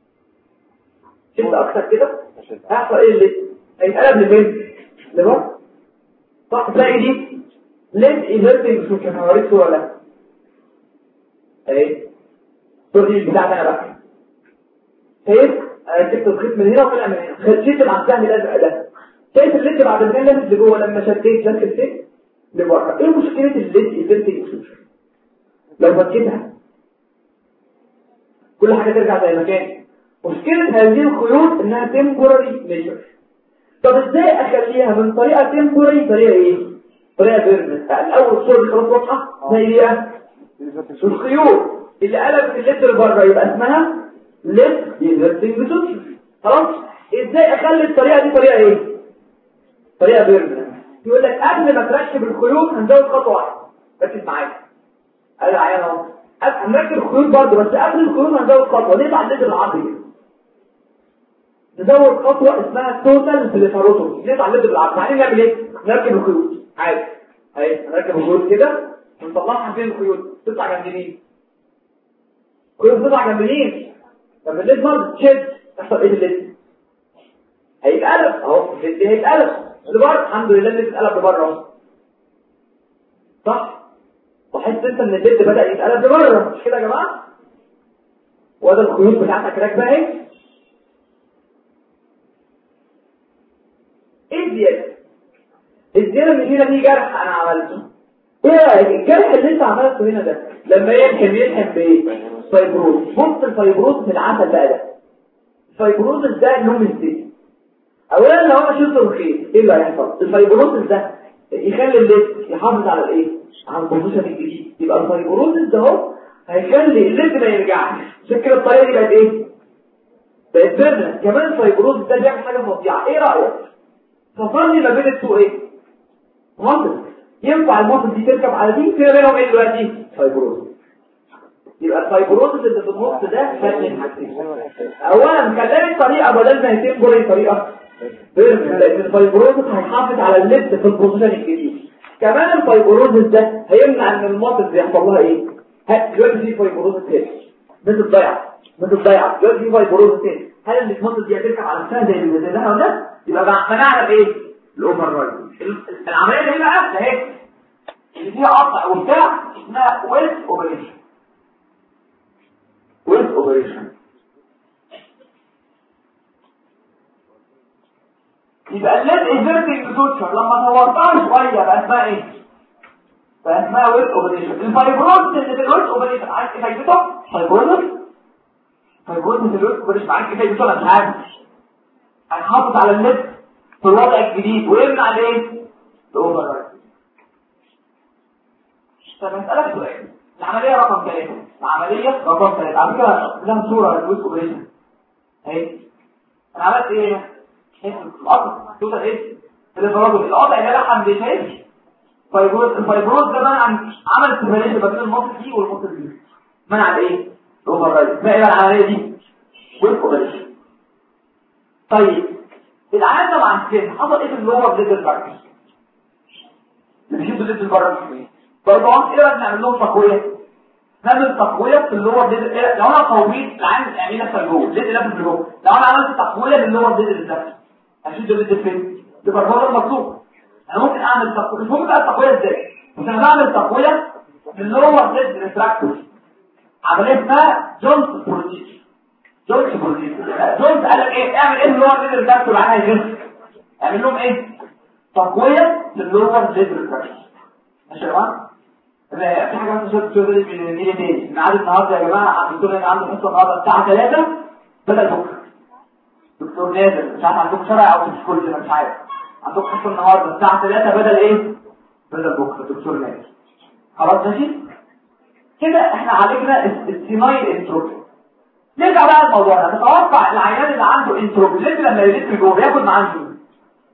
شد اكتر كده هيحصل ايه اللي هيتقلب لفين لبره صح تلاقي دي ليد ايفرتنج مش كان هوريك صوره لا اهي الصوره دي بتاعتي انا بقى شايف انا جبت الخيط من هنا وطلع من هنا خدت مع السهم الازرق ده شايف الليد بعد ما كان لابس لجوه لما شديت لف السهم لبره ايه مشكله الليد ايفرتنج لو فكيتها كل حاجه ترجع زي ما كانت مشكله هذه الخيوط انها تمبوراري ميجر طب ازاي اخليها من طريقه تمبوراري طريقه ايه طريقه بيرمنت الاول الصوره دي خلاص واضحه زي ايه الخيوط اللي قلبت الليد لبره يبقى اسمها ليد ايفرتنج بتوتشر خلاص ازاي اخلي الطريقه دي طريقه ايه طريقه بيرمنت يقول لك قبل ما تركب الخيوط هنزود خطوه واحده ركز معايا قال عيان اهو هنركب الخيوط برضه بس قبل الخيوط هنزود خطوه نقطع الليد العرضي نزود خطوه اسمها توتال بليفاروتومي نقطع الليد بالعرض بعدين نعمل ايه نركب الخيوط عادي اهي نركب الخيوط كده ونطلعها فين الخيوط تطلع جنب مين الخيوط تطلع جنب مين طب الليد برضه تشد تحصل ايه الليد هيتقلب اهو الليد هيتقلب لبره الحمد لله الليد اتقلب لبره اهو صح تحس انت ان الليد بدا يتقلب لبره مش كده يا جماعه وده الخيوط بتاعتك راكبه اهي ايه الزياده الزياده من هنا دي جرح انا عملته ايه رايك الجرح اللي انت عملته هنا ده لما يلحم يلحم بايه فايبروز بص الفايبروز في العسل بقى ده الفايبروز ده لون ازاي اولا لو انا شلت الخيط ايه اللي هيحصل الفايبروز ده يخلي الليد يحافظ على الايه على البوزيشن الجديد يبقى الفايبروز ده اهو هيخلي الليد ما يرجعش عشان كده الطريقه دي بقت ايه بقت بيرنا كمان الفايبروز ده بيعمل حاجه فظيعه ايه رايك فصلني ما بين السوق ايه مصر ينفع المصر دي تركب على دي في بينهم ايه دلوقتي فايبروز يبقى الفايبروز اللي في النص ده شكل حاجتين اولا كلامي طريقه بدل ما يتم بوري طريقه لان الفايبروز هيحافظ على اللبس في البوزيشن الجديد كمان الفايبروز ده هيمنع ان المصل يحصل لها ايه دلوقتي في فايبروز تاني مثل ضيعه مثل ضيعه دلوقتي في فايبروز تاني هل المصل دي هتركب على السهم زي اللي زي ده يبقى منعنا بايه الاوفر رايد العمليه اللي هنا بقى اهي اللي فيها قطع وبتاع اسمها ويلز اوبريشن ويلز اوبريشن يبقى الليد ايفيرتنج سوتشر لما نورتها شويه بقى اسمها ايه بقى اسمها ويلز اوبريشن الفايبروز اللي في الويلز اوبريشن عارف ايه فايدته فايبروز فايبروز في الويلز اوبريشن عارف ايه فايدته انا مش عارف هيحافظ على الليد في الوضع الجديد ويمنع الايه الاوفر رايد طب اسالك سؤال العمليه رقم ثلاثة العمليه رقم ثلاثة على فكره لها صوره للويس اوبريشن اهي انا عملت ايه هنا القطع توتال ايه الفراغ القطع اللي لحم دي شايف فايبروز الفايبروز ده منع عمل سيبريشن ما بين المصل دي والمصل دي منع الايه الاوفر رايد ما هي العمليه دي ويس اوبريشن طيب العادة مع السن حصل ايه في اللور ليد البرد بنشد ليد البرد برضه عم ايه بقى نعمل لهم تقويه نعمل تقويه في اللور ليد لو انا قويت العين يعني نفسها جوه ليد نفسه جوه لو انا عملت تقويه للور ليد اللي تحت اشد ليد فين يبقى هو المطلوب انا ممكن اعمل تقويه مش ممكن بقى التقويه ازاي بس انا بعمل تقويه للور ليد ريتراكتور عمليه اسمها جونز بروتيج جونز بروتيج جونز قال لك ايه اعمل ايه اللور ليد ريتراكتور معاها يجرس اعمل لهم ايه تقويه للور ليد ريتراكتور ماشي يا جماعه في حاجه بس شويه شغل من النيل تاني ميعاد النهارده يا جماعه الدكتور هنا عنده حصه النهارده الساعه 3 بدل بكره دكتور نادر مش عارف عندكم شرع او مش كل مش عارف عندكم حصه النهارده الساعه 3 بدل ايه بدل بكره دكتور نادر خلاص ماشي كده احنا عالجنا السينايل انتروبي نرجع بقى لموضوعنا تتوقع العيان اللي عنده انتروبي ليه لما يلف جوه بياخد معاه شو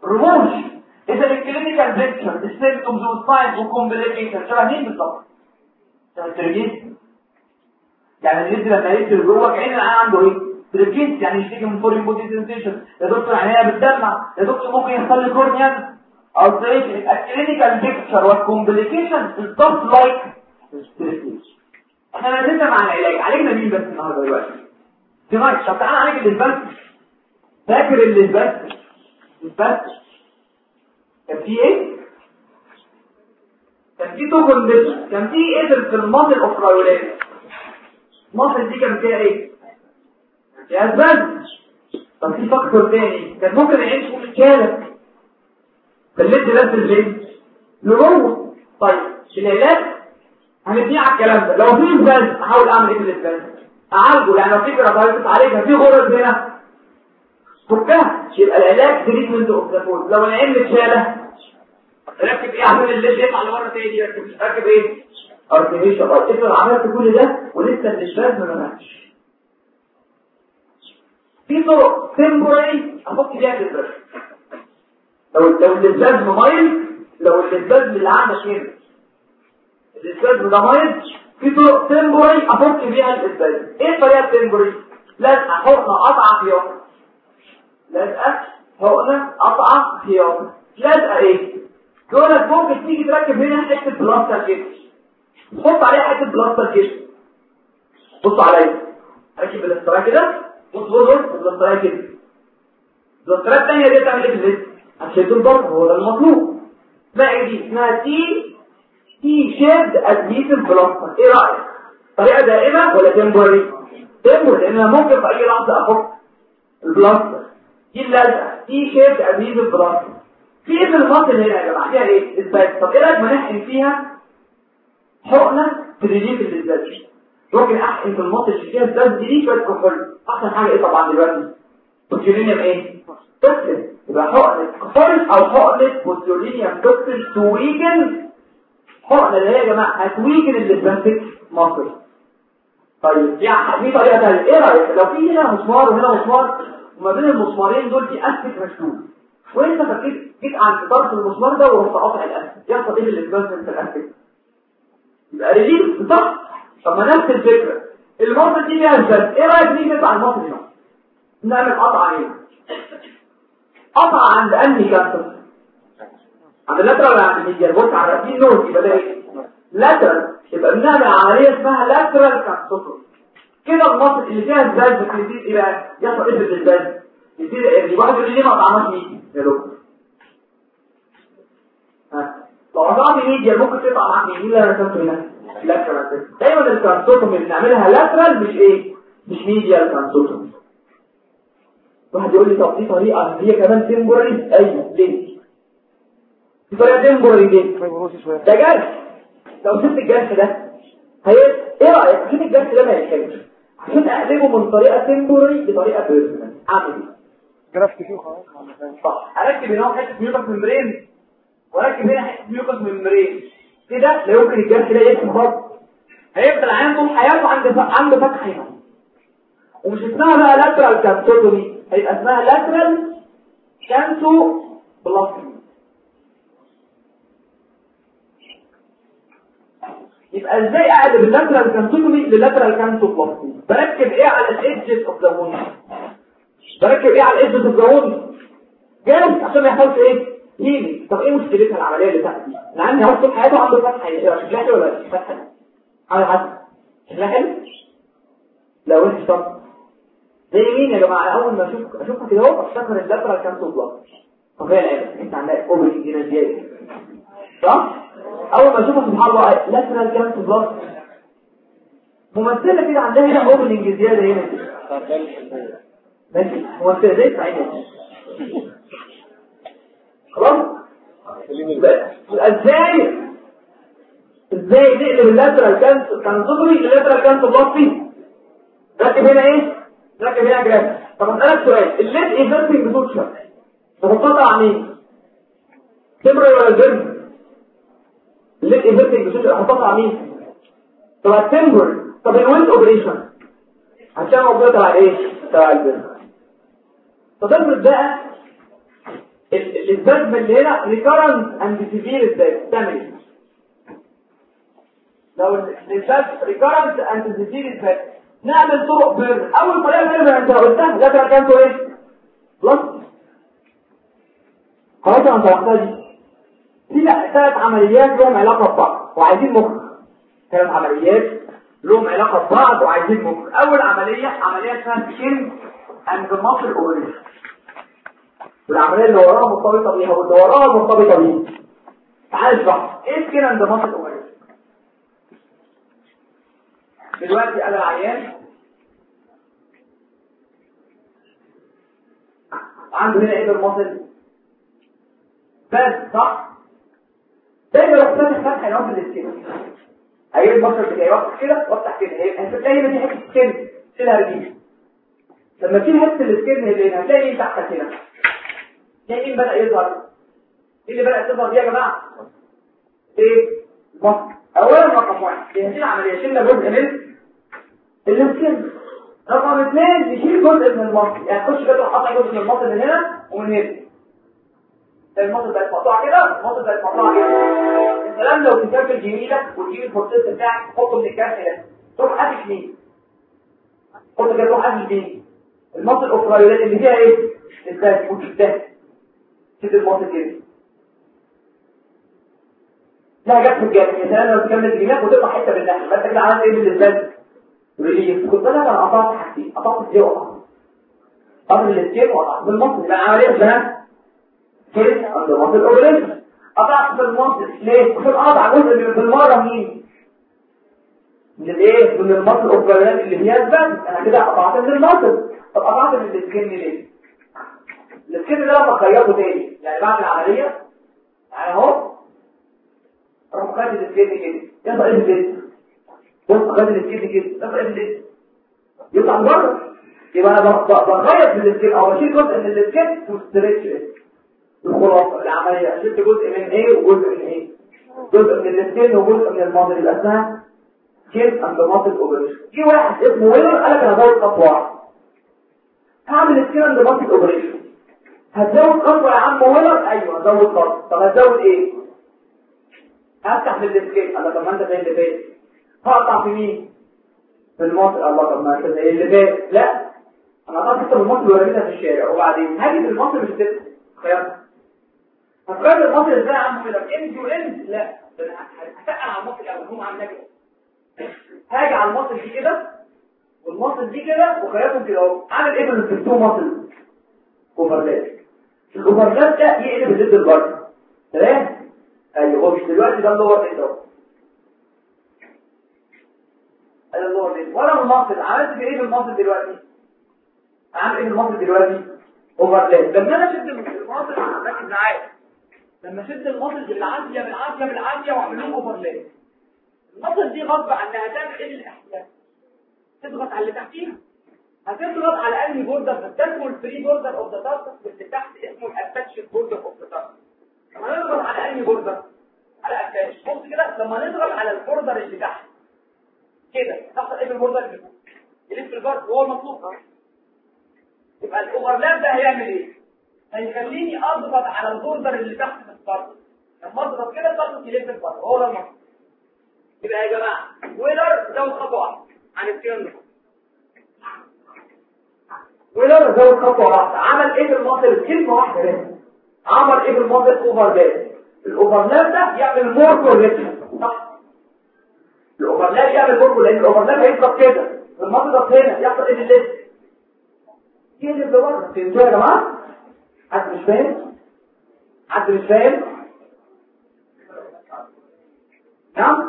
رموش اذا الكلينيكال بيكتشر السيمبتومز والساينز وكومبليكيشن شبه مين بالظبط شبه الترجيس يعني الجلد لما يدخل جوه كأن العين عنده ايه ترجيس يعني يشتكي من فورين بودي سنسيشن يا دكتور عينيها بتدمع يا دكتور ممكن يحصل لي كورنيا او تريشن الكلينيكال بيكتشر والكومبليكيشن بالظبط لايك احنا نزلنا مع العلاج عالجنا مين بس النهارده دلوقتي تمام طب تعالى نعالج الاسباس فاكر الاسباس الاسباس كان في ايه كان في تو كونديشن كان في ايه في الماضي الاوفرايولات الماضي دي كان فيها ايه يا اسباس طب في فاكتور تاني كان ممكن العين تكون اتشالت خليت بس الجين لجوه طيب العلاج هنبني على الكلام ده لو في اسباس احاول اعمل ايه في الاسباس اعالجه يعني لو في جرابايتس عليها في غرز هنا فكها يبقى العلاج تريتمنت اوف ذا فود لو العين متشاله ركب ايه عشان الليل يطلع لبره تاني ركب ركب ايه ارتفيشال اه افرض عملت كل ده ولسه الاشباز ما ماتش في طرق تمبوري احط بيها الاشباز لو لو الاشباز مميز لو الاشباز اللي عندك هنا الاشباز ده مميز في طرق تمبوري احط بيها الاشباز ايه الطريقه التمبوري لازم احط قطعه في يوم لازقه حقنه قطعه في يوم لازقه ايه دولت ممكن تيجي تركب هنا حته بلاستر كده تحط عليها حته بلاستر كده بص عليا ركب الاستراحه كده بص بص بص الاستراحه كده الاستراحه الثانيه دي تعمل ايه في الزيت هتشد الضغط هو ده المطلوب اسمها ايه دي اسمها تي تي شيد ادميسيف بلاستر ايه رايك طريقه دائمه ولا تمبوري تمبوري لان انا ممكن في اي لحظه احط البلاستر دي اللزقه تي شيد ادميسيف بلاستر في ايه في المصل هنا يا جماعه فيها ايه اثبات طب ايه رايك ما نحقن فيها حقنه تريليف الازاز ممكن احقن في المصل اللي فيها الازاز دي شويه كحول احسن حاجه ايه طبعا دلوقتي بوتيولينيوم ايه توكسين يبقى حقنه كحول او حقنه بوتيولينيوم توكسين تويجن حقنه اللي هي يا جماعه هتويجن الاسبانتيك مصل طيب يعني في طريقه ثانيه ايه رايك لو في هنا مسمار وهنا مسمار وما بين المسمارين دول في اسك مشدود وانت فكيت جيت عند طرف المسمار ده ورحت قاطع الاسد يحصل ايه الاسبانسن في الاسد يبقى ريليف صح طب ما نفس الفكره المصل دي فيها الجلد ايه رايك نيجي نقطع المصل هنا نعمل قطعه هنا قطعه عند انهي كانسر عند اللاترال ولا عند الميديال بص على في نوت يبقى ده ايه لاترال يبقى بنعمل عمليه اسمها لاترال كانسر كده المصل اللي فيها الزلز بتزيد ايه بقى يحصل ايه في الزلز يصير يعني واحد يقول لي ليه ما قطعناش ميديا يا دكتور ها لو قطعت ميديا ممكن تقطع معاك مين اللي انا رسمته هنا لاترال دايما الكانسوتوم اللي بنعملها لاترال مش ايه مش ميديا الكانسوتوم واحد يقول لي طب دي طريقه هي كمان تمبوري ايوه ليه دي طريقه تمبوري ليه ده جرح لو سبت الجرح ده هي ايه رايك عشان الجرح ده ما يتحلش عشان اقلبه من طريقه تمبوري لطريقه بيرسونال اعمل ايه جرافت فيه خلاص صح اركب هنا حته ميوكس ممبرين واركب هنا حته ميوكس ممبرين كده لا يمكن الجرح ده يكون برضه هيفضل عنده حياته عند عنده فتحه هنا ومش اسمها بقى لاترال كانسوتومي هيبقى اسمها لاترال كانسو بلاستومي يبقى ازاي اقلب اللاترال كانسوتومي للاترال كانسو بلاستومي بركب ايه على الايدجز اوف ذا ووند بركب ايه على الايدجز اوف ذا ووند جاهز عشان ما يحصلش ايه هيلي طب ايه مشكلتها العمليه اللي تحت دي انا عندي اهو طول حياته عنده فتحه شكلها حلو ولا مش فتحه على حسب شكلها حلو لا وحش طب زي مين يا جماعه اول ما اشوف اشوفها كده اهو افتكر اللاترال كانسو بلاك طب هي العيب انت عندك اوبري هنا زياده صح اول ما اشوفها سبحان الله لاترال كانسو بلاك ممثله كده عندها هنا اوبننج زياده هنا ماشي ممثله زي سعيده خلاص ازاي ازاي نقلب اللاترال كانسو كانسوبري اللاترال كانسو بلاك ركب هنا ايه ركب هنا جراف طب اسالك سؤال الليد ايفرتنج بتوتشر تحطها على مين تمري ولا الجرم الليد ايفرتنج بتوتشر احطها على مين طب التمبر طب الويند اوبريشن عشان موجوده تبع ايه تبع الجرم طب افرض بقى الاسباب اللي هنا ريكارنت اند سيفير ازاي تعمل ايه لو الاسباب ريكارنت اند سيفير ازاي نعمل طرق بير اول طريقه بير انت قلتها ده كان كام ايه بلس خلاص انا توقعتها دي في ثلاث عمليات لهم علاقه ببعض وعايزين مخ ثلاث عمليات لهم علاقه ببعض وعايزين مخ اول عمليه عمليه اسمها سكين اند ماسل اوبريشن والعمليه اللي وراها مرتبطه بيها واللي وراها مرتبطه بيها تعال اشرح ايه سكين اند ماسل اوبريشن دلوقتي انا العيان عنده هنا ايه الماسل بس صح دايما لو فتح فتح ينوم في السكين هيجي المصر بتاعي وافتح كده وافتح كده هتلاقي هنا في حته سكين شيلها رجيل لما تيجي حته السكين اللي هتلاقي ايه تحتك هنا تلاقي مين بدا يظهر ايه اللي بدا تظهر دي يا جماعه ايه مصر اولا رقم واحد هي العمليه شلنا جزء من السكين رقم اثنين نشيل جزء من المصر يعني تخش كده وحط جزء من المصر من هنا ومن هنا المصل بقت مقطوعه كده المصل بقت مقطوعه كده الكلام لو تكمل جميلك وتجيب البروسيس بتاعك تحطه من الكارت ده تروح قافش مين حط كده تروح قافش مين المصل الاوفرايولات اللي فيها ايه الدهن وتدهن كده المصل كده لا جت في الجانب يا سلام لو تكمل جميلك وتطلع حته بالدهن بس كده عملت ايه باللسان ريليف كنت انا انا قطعت حاجتين قطعت ازاي وقطعت قطعت الاسكيب وقطعت بالمصل يبقى عمليه اسمها كيس عند مصر الاوريجن قطعت في المصر ليه؟ عشان قطع جزء من بالمره مين؟ من الايه؟ من المصر الاوبريان اللي فيها البند انا كده قطعت من المصر طب قطعت من السكن ليه؟ السكن ده لما خيطه تاني يعني بعد العمليه يعني اهو اروح خد السكن كده يطلع ايه البيت؟ بص خد السكن كده يطلع ايه البيت؟ يطلع بره يبقى انا بخيط من السكن او بشيل جزء من السكن وستريتش الخلاصة العملية شلت جزء من ايه وجزء من ايه جزء من السكين وجزء من الماضي يبقى اسمها سكين اند ماضي اوبريشن في واحد اسمه ويلر قال لك انا هزود خطوة واحدة هعمل سكين اند ماضي اوبريشن هتزود خطوة يا عم ويلر ايوه هزود خطوة طب هتزود ايه هفتح من السكين الله طب ما انت زي اللي فات هقطع في مين في الماضي الله طب ما انت زي اللي فات لا انا قطعت حته من الماضي ورميتها في الشارع وبعدين هاجي في الماضي مش هتبقى خيارها هتغير المصل ازاي يا عم كده ام تو ام لا ده انا هتقل على المصل الاول هم عاملين كده هاجي على المصل دي كده والمصل دي كده وخيارهم كده اهو عامل ايه من التو مصل اوفرلاب الاوفرلاب ده يقلب الزد البر تمام ايوه هو مش دلوقتي ده اللور ايه ده انا اللور ايه وانا المصل عملت ايه بالمصل دلوقتي عامل ايه بالمصل دلوقتي اوفرلاب لما انا شفت المصل ركز معايا لما شد المصل بالعافيه بالعافيه بالعافيه واعمل لهم اوفرلاب المصل دي غصب عنها هتعمل ايه للاحياء تضغط على اللي تحتيها هتضغط على انهي بوردر ده الفري بوردر اوف ذا تاسك واللي تحت اسمه الاتاتش بوردر اوف ذا تاسك لما نضغط على انهي بوردر على اتاتش بص كده لما نضغط على البوردر اللي تحت كده تحصل ايه في البوردر اللي فوق يلف الجارد وهو المطلوب يبقى الاوفرلاب ده هيعمل ايه هيخليني اضغط على البوردر اللي تحت في الطرف لما اضغط كده الطرف يلف البر هو ده المطلوب يبقى يا جماعه ويلر زود خطوه واحده عن الكلام ده ويلر زود خطوه واحده عمل ايه بالمصل كلمه واحده بس عمل ايه بالمصل اوفرلاب الاوفرلاب ده يعمل مور كوركشن صح الاوفرلاب يعمل مور لان الاوفرلاب هيضغط كده المصل ضغط هنا يحصل ايه الليست يقلب لورا فهمتوا يا جماعه حد مش فاهم حد مش فاهم نعم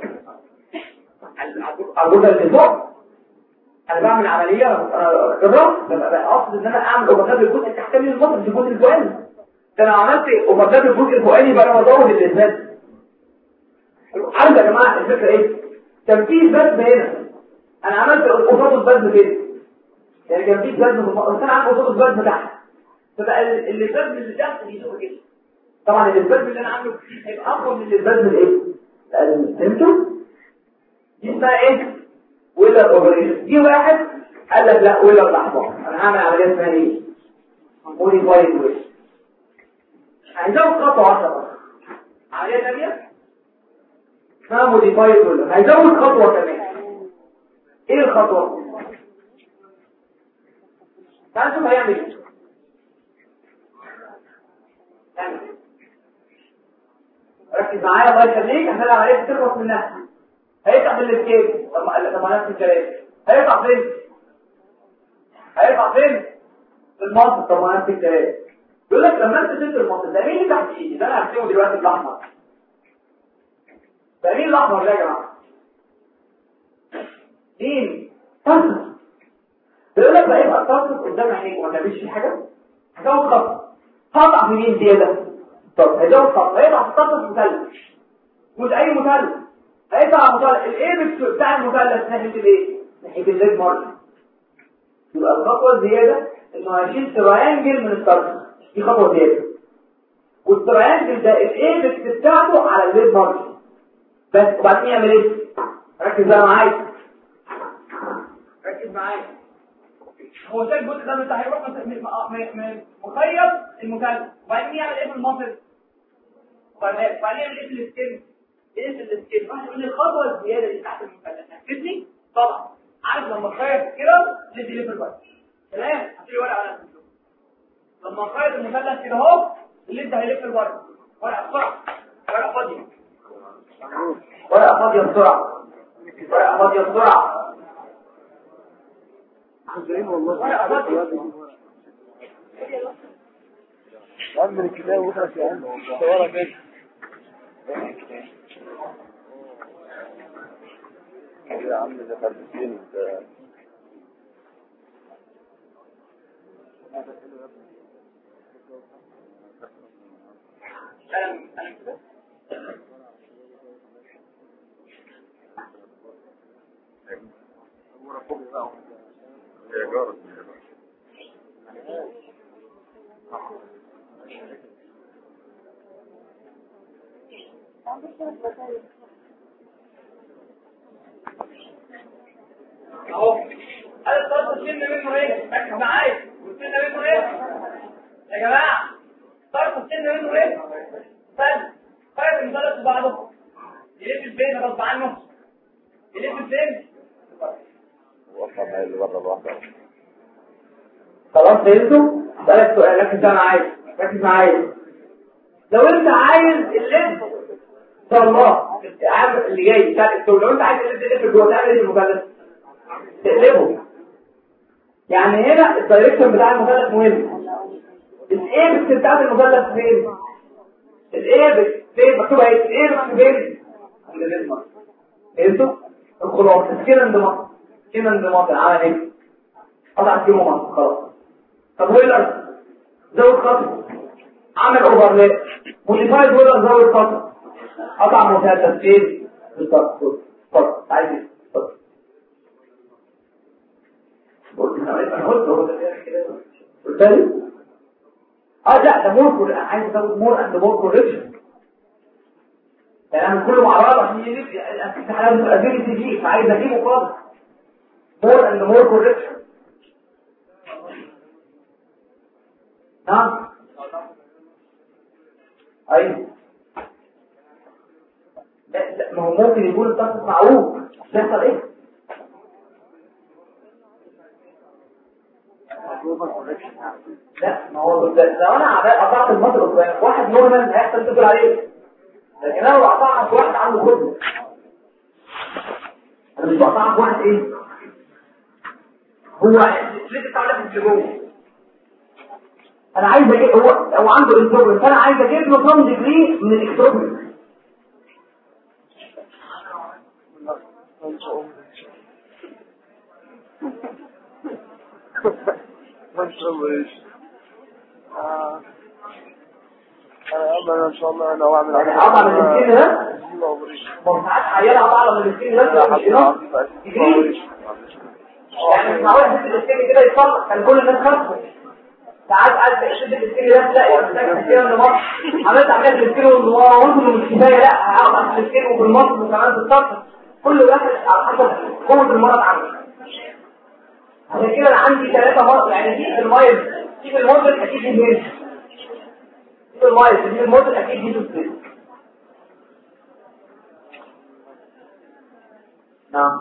الغدة اللي فوق انا بعمل عملية انا جربت اقصد ان انا اعمل اوفرلاب الجزء التحتاني من المصر في الجزء الفوقاني ده انا عملت اوفرلاب الجزء الفوقاني بقى انا بزود الاسباب عارف يا جماعه الفكره ايه كان في بزم هنا انا عملت قصاد البزم كده يعني كان في بزم في المصر كان عامل قصاد البزم تحت فبقى البزم اللي تحت بيزق كده طبعا البزم اللي انا عامله هيبقى اقوى من البزم الايه فهمتوا دي اسمها ايه ويلر اوبريشن دي واحد قال لك لا ويلر لحظه انا هعمل عمليه اسمها ايه موديفايد ويش هيزود خطوه 10 عمليه ثانيه اسمها موديفايد ولا هيزود خطوه كمان ايه الخطوه تعال نشوف هيعمل ايه يعني ركز معايا الله يخليك احنا لو عرفت تخلص منها هيطلع من السكيل طب ما طب ما نفس الكلام هيطلع فين هيطلع فين في المصر طب ما نفس الكلام يقول لك لما انت تنزل المصر ده مين اللي تحت ايدي ده انا هرسمه دلوقتي بالاحمر ده مين الاحمر ده يا جماعه مين طرف بيقول لك بقى يبقى الطرف قدام عينيك وما تعملش فيه حاجه هتاخد خط هقطع في مين زياده طب هيزود خط هيطلع في الطرف المثلث مش اي مثلث هيطلع مثلث الايبكس بتاع المثلث ناحيه الايه ناحيه الليد مارجن يبقى الخطوه الزياده انه هيشيل تريانجل من الطرف دي خطوه زياده والتريانجل ده الايبكس بتاعته على الليد مارجن بس وبعدين يعمل ايه ركز بقى معايا ركز معايا هو ده الجزء ده بتاع هيروح من مخيط المثلث وبعدين يعمل ايه في المصل وبعدين يعمل ايه في السكين ايه في السكين واحد من الخطوه الزياده اللي تحت المثلث هتفيدني طبعا عارف لما اخيط كده ندي ليه في الوقت تمام هتلاقي ورقه على الكمبيوتر لما اخيط المثلث كده اهو اللي انت هيلف الورقه ورقه بسرعه ورقه فاضيه ورقه فاضيه بسرعه ورقه فاضيه بسرعه عم الكتاب وخلص يا عم صورة كده يا عم ده خلصين يا جارة اهو هذا الطرف السن منه ايه ركز معايا والسن منه ايه يا جماعه طرف السن منه ايه فن فرق المثلث بعضه يلف الفين غصب عنه يلف الفين وصل هاي اللي بره الواحدة خلاص فهمتوا بقى السؤال ركز بقى معايا ركز معايا لو انت عايز اللب ان شاء الله العام اللي جاي بتاع الدكتور لو انت عايز اللب تقفل جوه تعمل ايه المثلث تقلبه يعني هنا الدايركشن بتاع المثلث مهم الايبكس بتاعت المثلث فين الايبكس فين مكتوب اهي الايبكس فين عند الاسمر فهمتوا الخلاصه كده انضمام كده انضمام عمل ايه قطع كيلو مصر خلاص طب ويلر زود خط عمل اوفرلاب موديفايد ويلر زود خط قطع مثلث فين بالظبط اتفضل عايز ايه اتفضل قلت انا قلت هو ده كده قلت لي اه لا ده مور كور عايز ازود مور اند مور كوركشن يعني انا كله مع بعض عشان يجيب الامتحانات الابيلتي دي فعايز اجيبه خالص مور اند مور كوركشن نعم ايوه لا لا ما هو ممكن يكون الطقس معروف تحصل ايه لا ما هو لو انا قطعت المطر قدام واحد نورمال هيحصل تقول عليه لكن انا لو قطعت واحد عنده خبز انا مش بقطعت واحد ايه هو ليه بتاع في جوه انا عايز اجيب هو هو عنده انتروبين فانا عايز اجيب له كم ديجري من الاكتروبين ما شاء الله ايش انا ان شاء الله انا اعمل يعني اقطع من السكين ده مرتعات عيالة اقطع من السكين ده مش enough. ديجري يعني مش معقول حته السكين كده يتصلح كان كل الناس خافوا ساعات قاعد تشد السكين ده لا يا محتاج السكين النمط عملت عمليات السكين والنمط مش كفايه لا هقطع في السكين وفي المصر وكمان في السطح كل واحد على حسب قوه المرض عنده عشان كده انا عندي ثلاثة مرض يعني دي في المايل دي في الموديل اكيد منين المايس دي الموت اكيد دي تستريس نعم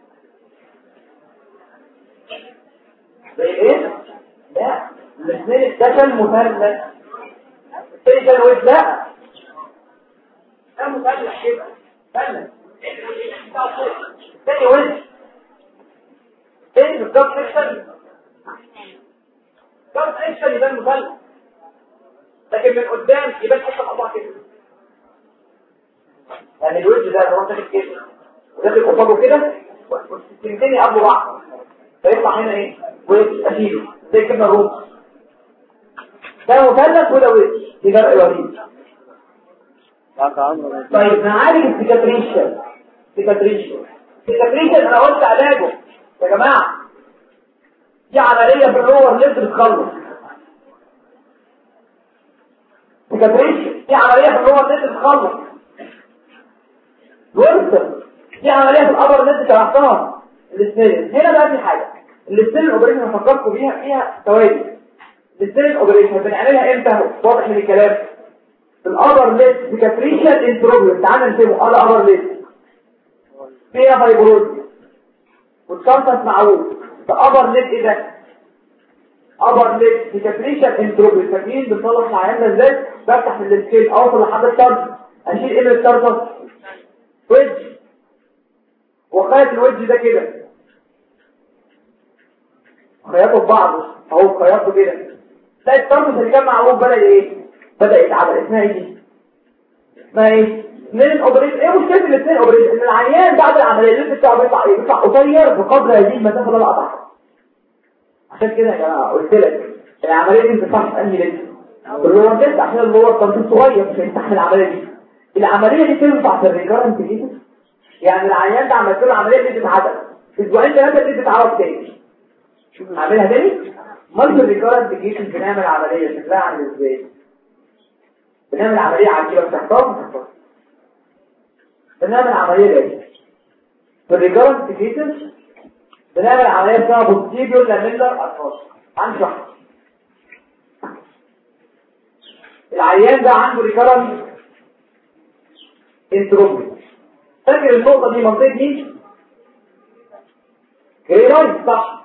زي ايه لا الاثنين ده كان مثلث الثاني كان وجه لا ده مثلث كده مثلث الثاني وجه الثاني بالظبط اكشن بالظبط اكشن يبان مثلث لكن من قدام يبان حته مقطوعه كده يعني الوجه ده لو انت كده وداخل قصاده كده والسنتين يقابلوا بعض فيطلع هنا ايه وجه اشيله زي كده الروم ده مثلث وده وجه دي فرق وليد طيب نعالج السيكاتريشن سيكاتريشن سيكاتريشن انا قلت علاجه يا جماعه دي عمليه في اللور ليفت بتخلص سيكاتريشن دي عمليه في اللور ليفت بتخلص ورثه دي عمليه في الابر ليفت شرحتها الاثنين هنا بقى في حاجه الاثنين اوبريشن اللي فكرتوا بيها فيها ثوابت الاثنين اوبريشن بنعملها امتى واضح من الكلام في الابر ليفت سيكاتريشن انتروبيوم تعالى نسيبه على ابر ليفت فيها فايبروز والكارتس معروف ده ابر ليفت ايه ده ابر ليفت سيكاتريشن انتروبيوم فاكرين بنصلح العيان ازاي بفتح من السكيل اوصل لحد الطرف اشيل ايه من الطرف وجه وخيط الوجه ده كده خيطوا في بعض اهو خيطوا كده تلاقي الطرف اللي كان معروف بدا ايه بدا يتعمل اسمها ايه دي اسمها ايه اثنين اوبريشن ايه مشكله الاثنين اوبريشن ان العيان بعد العمليه اللي بتاعه بيطلع ايه بيطلع قصير بقدر هذه المسافه اللي انا قطعها عشان كده يا جماعه قلت لك العمليه دي ما بتنفعش في انهي لسه اللي هو لسه عشان اللي هو التنفيذ صغير مش هيستحمل العمليه دي العمليه دي تنفع في الريكارنت جيتس يعني العيان ده عملت له عمليه دي تتعدل اسبوعين ثلاثه دي تتعرض تاني اعملها تاني مالتي ريكارنت جيتس بنعمل عمليه شكلها عامل ازاي بنعمل عمليه عجيبه بتحصل بنعمل عمليه دي في الريكارنت جيتس بنعمل عمليه اسمها بوستيريور لاميلر اتروس هنشرح العيان ده عنده ريكارنت انتروبي فاكر النقطة دي منطقة مين؟ جريلايت صح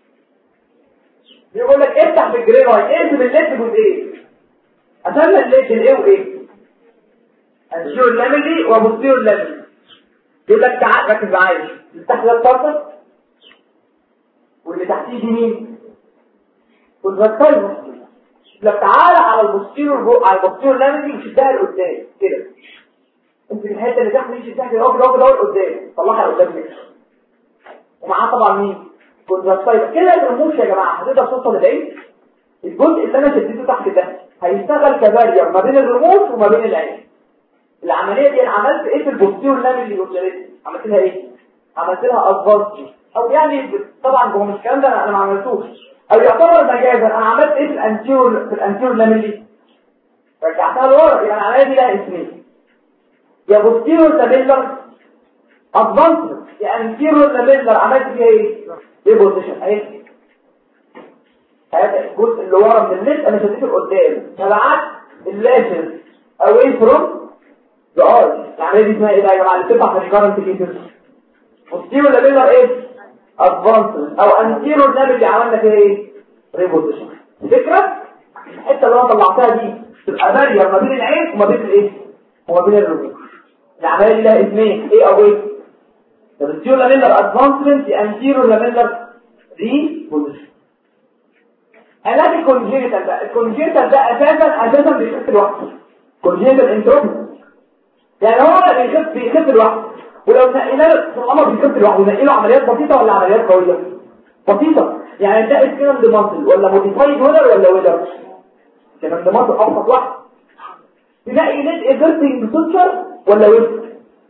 بيقول لك افتح في الجريلايت ارسم الليد جزئين اسمى الليد الايه وايه؟ انشيور لاميلي وبوستيور لاميلي يقول لك تعال ركز معايا اللي تحت ده الطرطة واللي تحتيه دي مين؟ والغطاية لك تعالى على البوستيرور على البوستيرور لاميلي وشدها لقدام كده انت الحته اللي تحت دي تحت اهو كده كده قدام طلعها قدام كده ومعاه طبعا مين كونتراكتايل كده الرموش يا جماعه هتقدر توصل لبعيد الجزء اللي انا شديته تحت ده هيشتغل كبارير ما بين الرموش وما بين العين العمليه دي انا عملت ايه في البوستيرور لاميل اللي قلت عملت لها ايه عملت لها ادفانس او يعني طبعا هو مش الكلام ده انا ما عملتوش او يعتبر مجازا انا عملت ايه في الانتيور في الانتيور لاميل رجعتها لورا يعني العمليه دي لها اسمين يا بوستيرور لاميلر ادفانس يا انتيرور لاميلر عملت فيها ايه ايه بوزيشن اهي هذا الجزء اللي ورا من الليد انا شديته لقدام تبعت اللاشز away from the arch العمليه دي اسمها ايه بقى يا جماعه اللي بتطلع في الكارنت كيسز بوستيرور لاميلر ايه ادفانس او انتيرور لاميلر اللي عملنا فيها ايه ريبوزيشن الفكره الحته اللي انا طلعتها دي تبقى بارير ما بين العين وما بين الايه وما بين الرجل العمليه دي لها اسمين ايه او ايه الريتيو لاميلر ادفانسمنت انتيرو لاميلر ري بوزيشن علاج الكونجيتال بقى الكونجيتال ده اساسا اساسا بيخف لوحده كونجيتال انتروبي يعني هو بيخف بيخف لوحده ولو نقينا له طالما بيخف لوحده نقي له عمليات بسيطه ولا عمليات قويه بسيطه يعني ده اسكينم دي ماسل ولا موديفايد ويلر ولا ويلر اسكينم دي ماسل ابسط واحد تلاقي ليد ايفرتنج سوتشر ولا ويست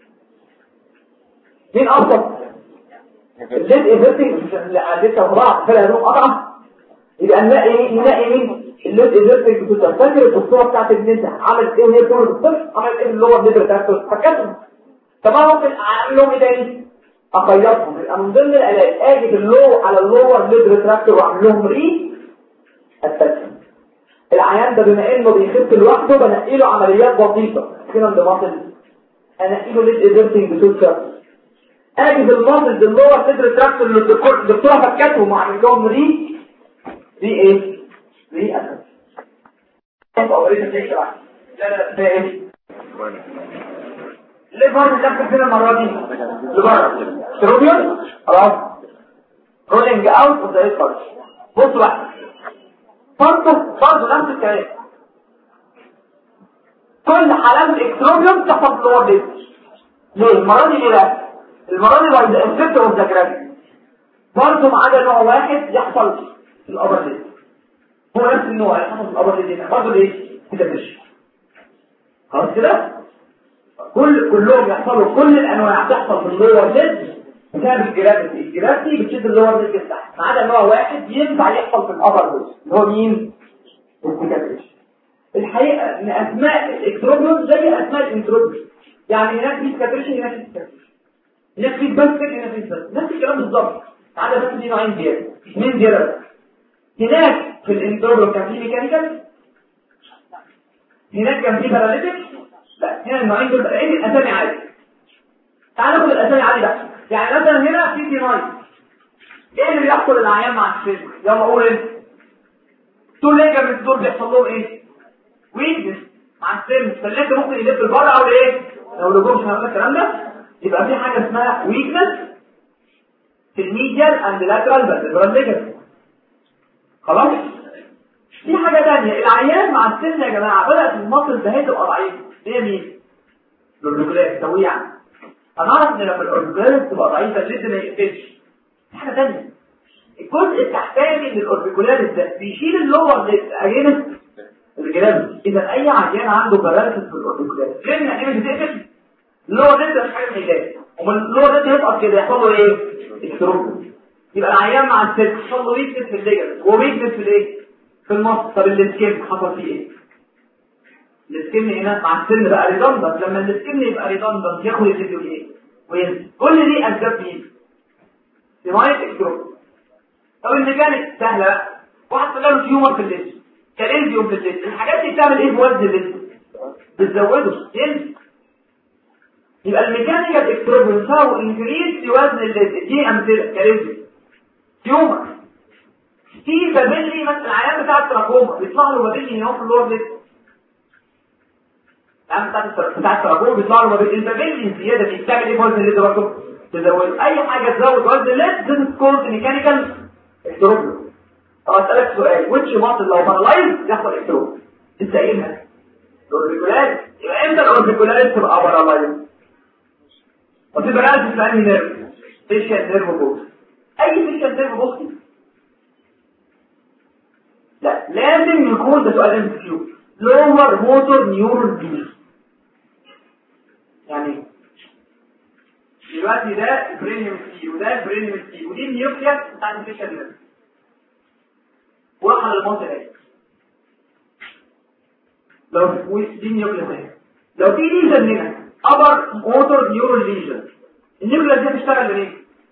مين ابسط الليد ايفرتنج اللي عدتها بعض فلا لهم قطعه يبقى نلاقي نلاقي مين الليد ايفرتنج سوتشر فاكر الدكتوره بتاعت ابن انت عملت ايه وهي بتقول الطفل عملت ايه اللي هو الليبر بتاعته فكرتهم طب انا ممكن اعمل لهم ايه تاني اقيدهم يبقى من ضمن العلاج اجي اللو على اللور ليد ريتراكتور واعمل لهم ري اتاتشمنت العيان ده بما انه بيخف لوحده بنقله عمليات بسيطه كده ده ماسل انقله للايزرتنج بسوتشر اجي في الماسل اللي هو صدر تراكت اللي الدكتور الدكتور فكته وعمل لهم ري دي ايه ري اسد اوبريشن دي لا لا ده ايه ليه برضه دخل فين المره دي لبره تروبيون خلاص رولينج اوت اوف ذا بص بصوا بقى برضه برضه نفس الكلام كل حالات الاكتروبيوم تحصل في اللور ليست ليه المره دي ايه بقى المره دي بعد الفكر اوف ذا جرافيك برضه ما عدا نوع واحد يحصل في الابر ليست هو نفس النوع اللي حصل في الابر ليست برضه ليه كده مش خلاص كده كل كلهم يحصلوا كل الانواع تحصل في اللور ليست بسبب الجرافيتي الجرافيتي بتشد اللور ليست تحت ما عدا نوع واحد ينفع يحصل في الابر ليست اللي هو مين الكتابيش الحقيقة ان اسماء الاكتروبيوم زي اسماء الانتروبيوم يعني هناك في سكاتريشن هناك في سكاتريشن هناك في بس هناك في بس نفس الكلام بالظبط عدا بس دي نوعين زيادة اثنين زيادة هناك في الانتروبيوم كان في ميكانيكال هناك كان في باراليتيك لا هنا النوعين دول ايه الاسامي عادي تعال ناخد الاسامي عادي بقى يعني مثلا هنا في ديناي ايه اللي بيحصل للعيان مع السيل يلا قول انت تو ليجامنتس دول بيحصل لهم ايه ويكنس مع السن فالليد ممكن يلف لبره او ايه لو لجوم مش هنعمل الكلام ده يبقى في حاجه اسمها ويكنس في الميديال اند لاترال فيرتبرال ليجامنت خلاص في حاجه ثانيه العيان مع السن يا جماعه بدات المصل ده تبقى ضعيفه هي مين الاوربيكولار تويع انا اعرف ان لما الاوربيكولار تبقى ضعيفه الليد ما يقفلش في حاجه ثانيه الجزء التحتاني من الاوربيكولار ده بيشيل اللور ليد اجينست الجلال اذا اي عيان عنده باراليسيس في الاوربيكولار لان يعني بتقفل اللور ليد مش حاجه ميلاد امال اللور ليد يسقط كده يحصل له ايه اكتروب يبقى العيان مع السيرك يحصل له ويكنس في الليجر وويكنس في الايه في المص طب السكين حصل فيه ايه السكين هنا مع السن بقى ريدندنت لما السكين يبقى ريدندنت ياخد الفيديو ايه وينزل كل دي اسباب مين سمايت اكتروب طب الميكانيك سهله بقى واحد طلع له تيومر في الليجر كاليزيوم في الليل الحاجات دي بتعمل ايه بوزن الليل بتزوده ينزل يبقى الميكانيكال اكتروب يساوي انكريز في وزن الليل دي امثله كاليزيوم تيومر في بابيلي مثلا العيان بتاع التراكوما بيطلع له بابيلي هنا في اللور ليد العيان بتاع بتاع التراكوما بيطلع له بابيلي البابيلي زياده دي بتعمل ايه بوزن الليد برضه تزود اي حاجه تزود وزن الليد ده كولد ميكانيكال اكتروب طب اسالك سؤال ويتش ماسل لو بارالايز يحصل اكتروب انت قايلها الاوربيكولار يبقى امتى الاوربيكولار تبقى بارالايز طب في بارالايز في انهي نيرف فيشيال نيرف بوكس اي فيشيال نيرف بوكس لا لازم يكون ده سؤال ام كيو لور موتور نيورال بي يعني دلوقتي ده البرينيوم سي وده البرينيوم سي ودي النيوكليس بتاع الفيشيال نيرف وراح على المنطقه دي لو دي نيوكليس لو في ليجن هنا ابر موتور نيورال ليجن النيوكليس دي بتشتغل ليه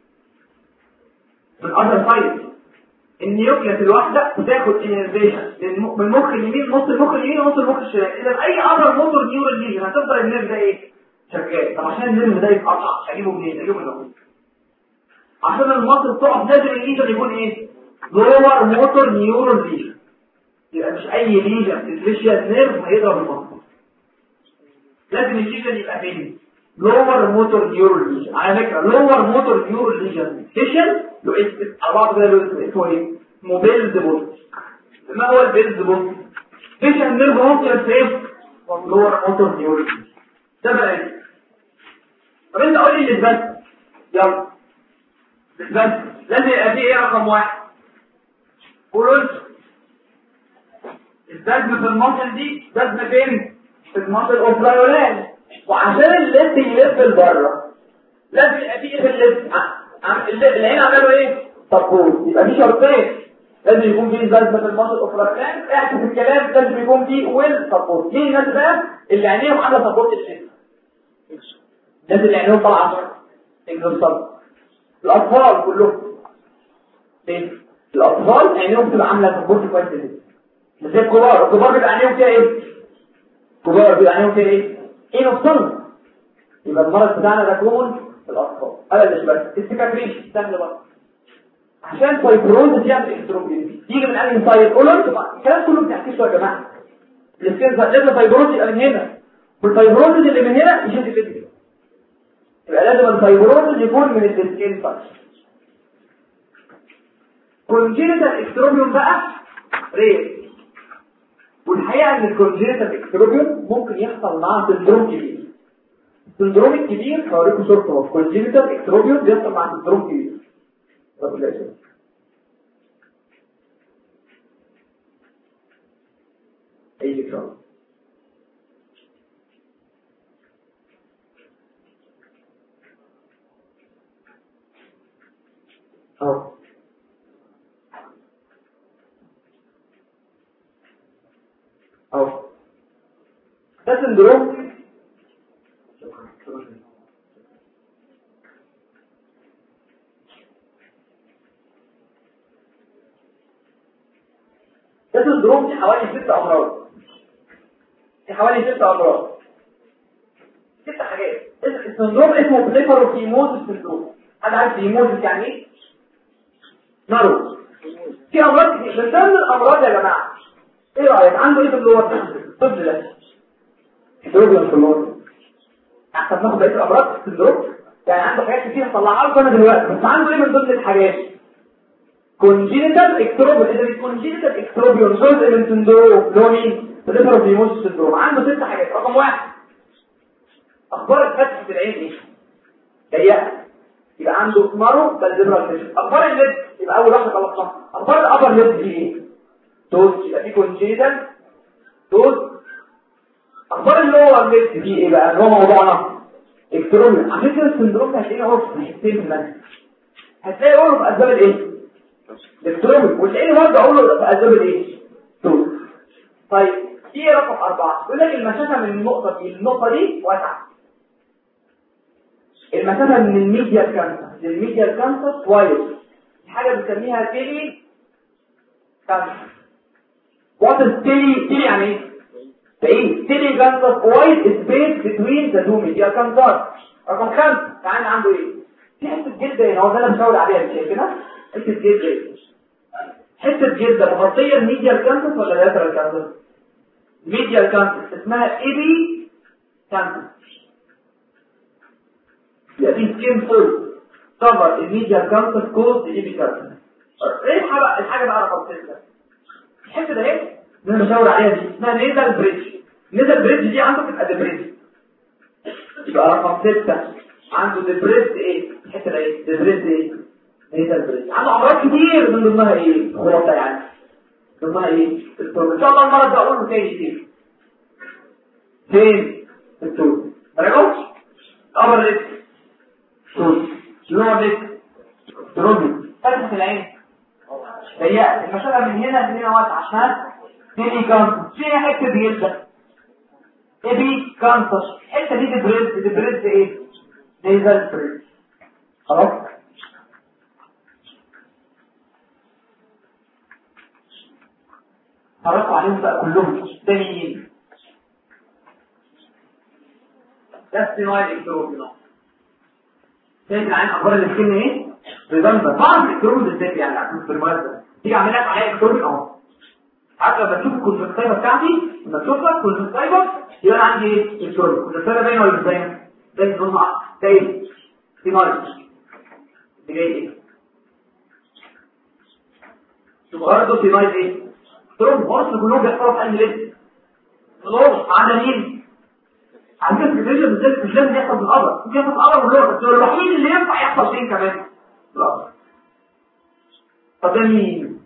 في الاذر سايد النيوكليس الواحده بتاخد انرفيشن من المخ اليمين نص المخ اليمين ونص المخ الشمال اذا اي ابر موتور نيورال ليجن هتفضل النيرف ده ايه شغال طب عشان النيرف ده يتقطع اجيبه منين اجيبه من الأول. عشان المصل تقف لازم الليجن يكون ايه لور موتور نيورال ليجن يبقى مش اي ليجن الفيشيال نيرف هيضرب المصل لازم الليجن يبقى فين لور موتور نيورال ليجن على فكره لور موتور نيورال ليجن فيشيال لو على بعض كده لو اسمه ايه موبيلز بوست ما هو البيلز بوست فيشيال نيرف ممكن ايه لور موتور نيورال ليجن ده بقى ايه طب انت قول لي الاثبات يلا الاثبات لازم يبقى فيه ايه رقم واحد قولوا الدزم في المصل دي دزم فين في المصل اوفلايولان وعشان اللب يلف لبره لازم يبقى فيه في اللب العين عملوا ايه طبول يبقى في شرطين لازم يكون فيه دزم في المصل اوفلايولان احكي في الكلام لازم يكون فيه ويل سبورت مين الناس بقى اللي عينيهم عامله سبورت الشيء الناس اللي عينيهم طالعه اكزوستات الاطفال كلهم فين الاطفال عينيهم بتبقى عامله سبورت كويس جدا مش زي الكبار الكبار بيبقى عينيهم فيها ايه كبار بيبقى عينيهم فيها ايه ايه نقطن يبقى المرض بتاعنا ده كومن في الاطفال هذا مش بس السكاكريش استنى بقى عشان فايبروز يعمل اكستروبين يجي من انهي سايد قولوا انتوا الكلام كله بتحكيشوا يا جماعه السكين لازم فايبروز يبقى من هنا والفايبروز اللي من هنا يشد كده يبقى لازم الفايبروز يكون من السكين فاكس كونجينيتال اكستروبيوم بقى رير والحقيقه ان الكونجينيتال اكستروبيوم ممكن يحصل معاه سندروم كبير السندروم الكبير هوريكم صورته اهو كونجينيتال اكستروبيوم بيحصل مع سندروم كبير طب لا شيء اي فكره اهو اهو ده سندروم ده سندروم في حوالي ست امراض في حوالي ست امراض ست حاجات السندروم اسمه بليفروكيموز سندروم حد عارف كيموز يعني ايه نارو في امراض كتير من ضمن الامراض يا جماعه ايه رايك عنده ايه في اللور طفل ده سندروم في اللور احسن ناخد بقيه الامراض السندروم يعني عنده حاجات كتير هطلعها لكم انا دلوقتي بس عنده ايه من ضمن الحاجات كونجينيتال اكتروبيون اذا الكونجينيتال اكتروبيون جزء من سندروم لو مين بليفروبيموس سندروم عنده ست حاجات رقم واحد اخبار الفتح في العين ايه ضيقه يبقى عنده مارو بالدبرال فيشن اخبار الليد يبقى اول واحده خلصناها اخبار الابر ليد دي ايه توز يبقى في كونجينيتال توز اخبار اللور ليد دي ايه بقى هو موضوعنا اكتروبيون على فكره السندروم ده هتلاقيه اهو في حتتين في المنهج هتلاقي اقول في اسباب الايه الكترونيك وتلاقيني برضه اقول له في اسباب الايه تو طيب ايه رقم أربعة يقول لك المسافة من النقطة دي للنقطة دي واسعة المسافة من الميديا كانسر للميديا كانسر كويس دي حاجة بنسميها تيلي كانسر وات از تيلي تيلي يعني ايه؟ ايه تيلي كانسر كويس سبيس بتوين ذا تو ميديا كانسر رقم خمسة تعالى عنده ايه؟ في حتة جلد هنا هو ده اللي مشاور عليها مش شايفينها؟ حتة جلد ايه؟ حتة جلد مغطية الميديا كانسر ولا لاترال كانسر؟ ميديا كانسر اسمها ايبي كانسر يبقى في سكين فول كفر الميديا كانسر كوز ايبي كانسر ايه الحاجة الحاجة بقى رقم 6 الحتة ده ايه؟ اللي انا بشاور عليها دي اسمها نيزل بريدج نيزل بريدج دي عنده تبقى ديبريس يبقى رقم 6 عنده ديبريس ايه؟ الحتة ده ايه؟ ديبريس ايه؟ نيزل بريدج عنده امراض كتير من ضمنها ايه؟ خلاصة يعني ضمنها ايه؟ التوب ان شاء الله المرض ده اقول له تاني فين؟ فين؟ التوب رجعوش؟ ابر ليك توب لور ليك تروبي فتحة العين ضيقة المسافة من هنا لهنا واسعة عشان تيجي كانسر فيها حتة جلدة ابي كانسر الحتة دي دبريد دبريد ايه؟ نيزل بريد خلاص؟ فرقوا عليهم بقى كلهم تانيين ده استنواء الالكترون شايف العين اخبار السكن ايه ريدندر طبعا الالكترون ازاي يعني عشان في المرض تيجي اعمل لك عليها الكترون اهو عارف لما تشوف الكونجكتيفا بتاعتي لما تشوف لك الكونجكتيفا يبقى انا عندي ايه الكترون الكونجكتيفا باينه ولا مش باينه باين لونها احمر ده ايه في مرض دي جاي ايه برضه في مرض ايه تروح خالص كلهم بيحصلوا في قلب لسه خلاص على مين على فكره الفيجن بالذات مش لازم يحصل في القبر ممكن يحصل في القبر واللغه بس هو الوحيد اللي ينفع يحصل فين كمان لا طب ده مين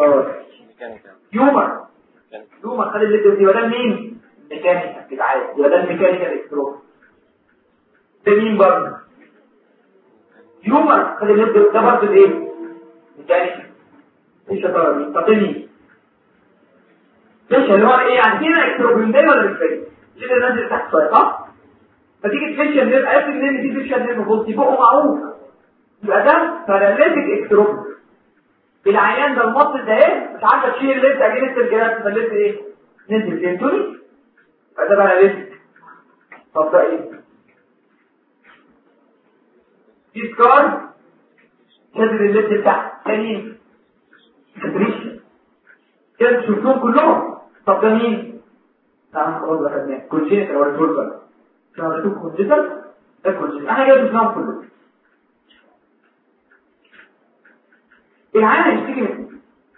يومر يومر خلي اللي يبقى ده مين ميكانيكا بتاعي يبقى ده الميكانيكا الكترون ده مين برضه يومر خلي اللي ده برضه ايه ميكانيكا ايش يا ترى مين طب ده مين ماشي اللي هو ايه يعني فينا الكتروبين ده ولا مش باين ليه ده نازل تحت شويه صح فتيجي تفشل نير عرفت ان دي فيشل نير بص بقه معروف يبقى ده باراليتيك اكتروبين العيان ده المصل ده ايه مش عارفه تشيل الليفت اجينست الجراف فالليفت ايه نزل فهمتوني فده بقى ليفت طب ده ايه في سكار نزل الليفت بتاعه تاني كاتريشن كده شفتهم كلهم طب ده مين تعال خلاص ده خدناه كونجينيتال ولا توربر شو هتشوف كونجينيتال ده كونجينيتال احنا جايبين اسمهم كلهم العين هيشتكي من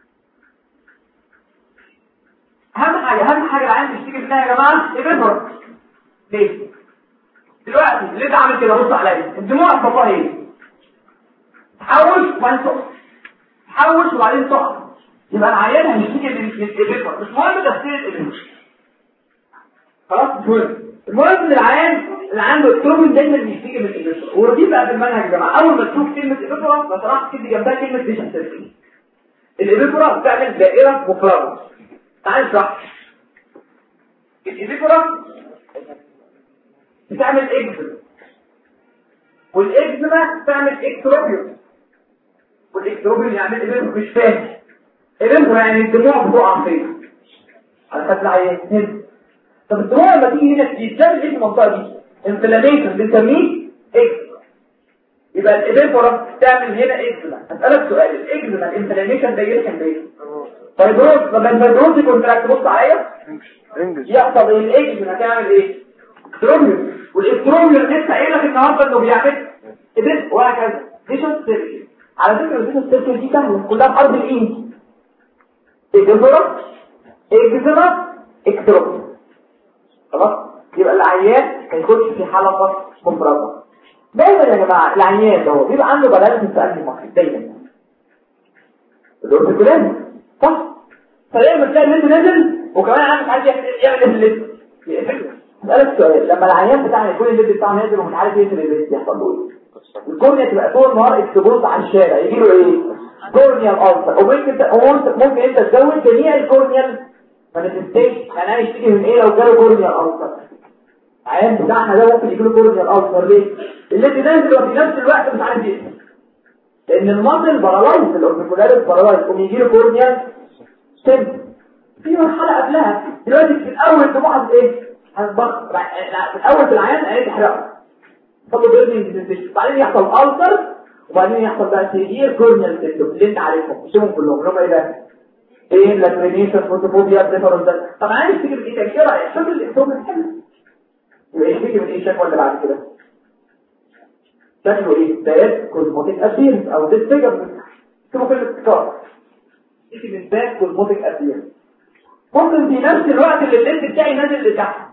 اهم حاجه اهم حاجه العين بيشتكي منها يا جماعه الريفر ليه دلوقتي ليه ده عامل كده بص عليا الدموع والله ايه تحوش وبعدين تقع تحوش وبعدين تقع يبقى العيان هيشتكي من الريفر مش مهم تغسيل الريفر خلاص مش مهم المهم ان العيان اللي عنده التروبين دايما بيشتكي من الريفر ودي بقى في المنهج يا جماعه اول ما تشوف كلمه الريفر بصراحه تدي جنبها كلمه ديشن سيركل الإبيفورا بتعمل دائرة مفرغة تعال نشرح الإبيفورا بتعمل إكزم والإكزما بتعمل إكتروبيوم والإكتروبيوم يعمل إبيفورا مش فاهم إبيفورا يعني الدموع بتقع فين على خد العيان هنا طب الدموع لما تيجي هنا بيتزال ايه المنطقة دي انفلاميشن بنسميه إكزما يبقى الإبيفورا تعمل هنا إكزما هسألك سؤال الإكزما الانفلاميشن ده يركن بإيه؟ فايبروز لما الفايبروز يكون تراك تبص عليا انجز يحصل ايه الإكزما تعمل إيه؟ اكتروميوم والاكتروميوم لسه قايل لك النهارده انه بيعمل إبيف وهكذا دي شوت سيركل على فكرة دي شوت سيركل دي سهلة كلها في أرض الإيد إبيفورا إكزما اكتروميوم خلاص يبقى العيان هيخش في حلقة مفرغة دايما يا جماعة العيان ده هو بيبقى عنده بلالة في قلب المخ دايما الاورتيكولات صح فدايما تلاقي الليد نزل وكمان عارف عايز يعمل الليد اسألك سؤال لما العيان بتاعنا يكون الليد بتاعه نازل ومش عارف يقفل الليد يحصل له ايه الكورنيا تبقى طول النهار اكسبوز على الشارع يجي له ايه كورنيال ألسر وممكن ت- وممكن- ممكن انت تزود جميع الكورنيال مانيفستيشن يعني انا يشتكي من ايه لو جاله كورنيال ألسر العيان بتاعنا ده ممكن يجي له كورنيال ألسر ليه اللي نازل وفي نفس الوقت مش عارف يقفل لان المصل بارالايز الاوربيكولاريس بارالايز قوم يجي له كورنيال سن في مرحله قبلها دلوقتي في الاول دموعه ايه هتبخ في الاول في العيان قالت تحرقه طب بيرنينج بعدين يحصل ألسر وبعدين يحصل بقى سيفير كورنيال سيستم اللي انت عارفهم اسمهم كلهم اللي هم ايه ده ايه لاكرينيشن فوتوفوبيا ديفرنس طب عايز تيجي من ايه تكشير شكل الاكتوب حلو يبقى يشتكي من ايه شكوى اللي بعد كده شكله ايه باد كوزموتيك ابيرنس او ديسفيجر اسمه كل الاختصار يجي من باد كوزموتيك ابيرنس ممكن في نفس الوقت اللي الليد بتاعي نازل لتحت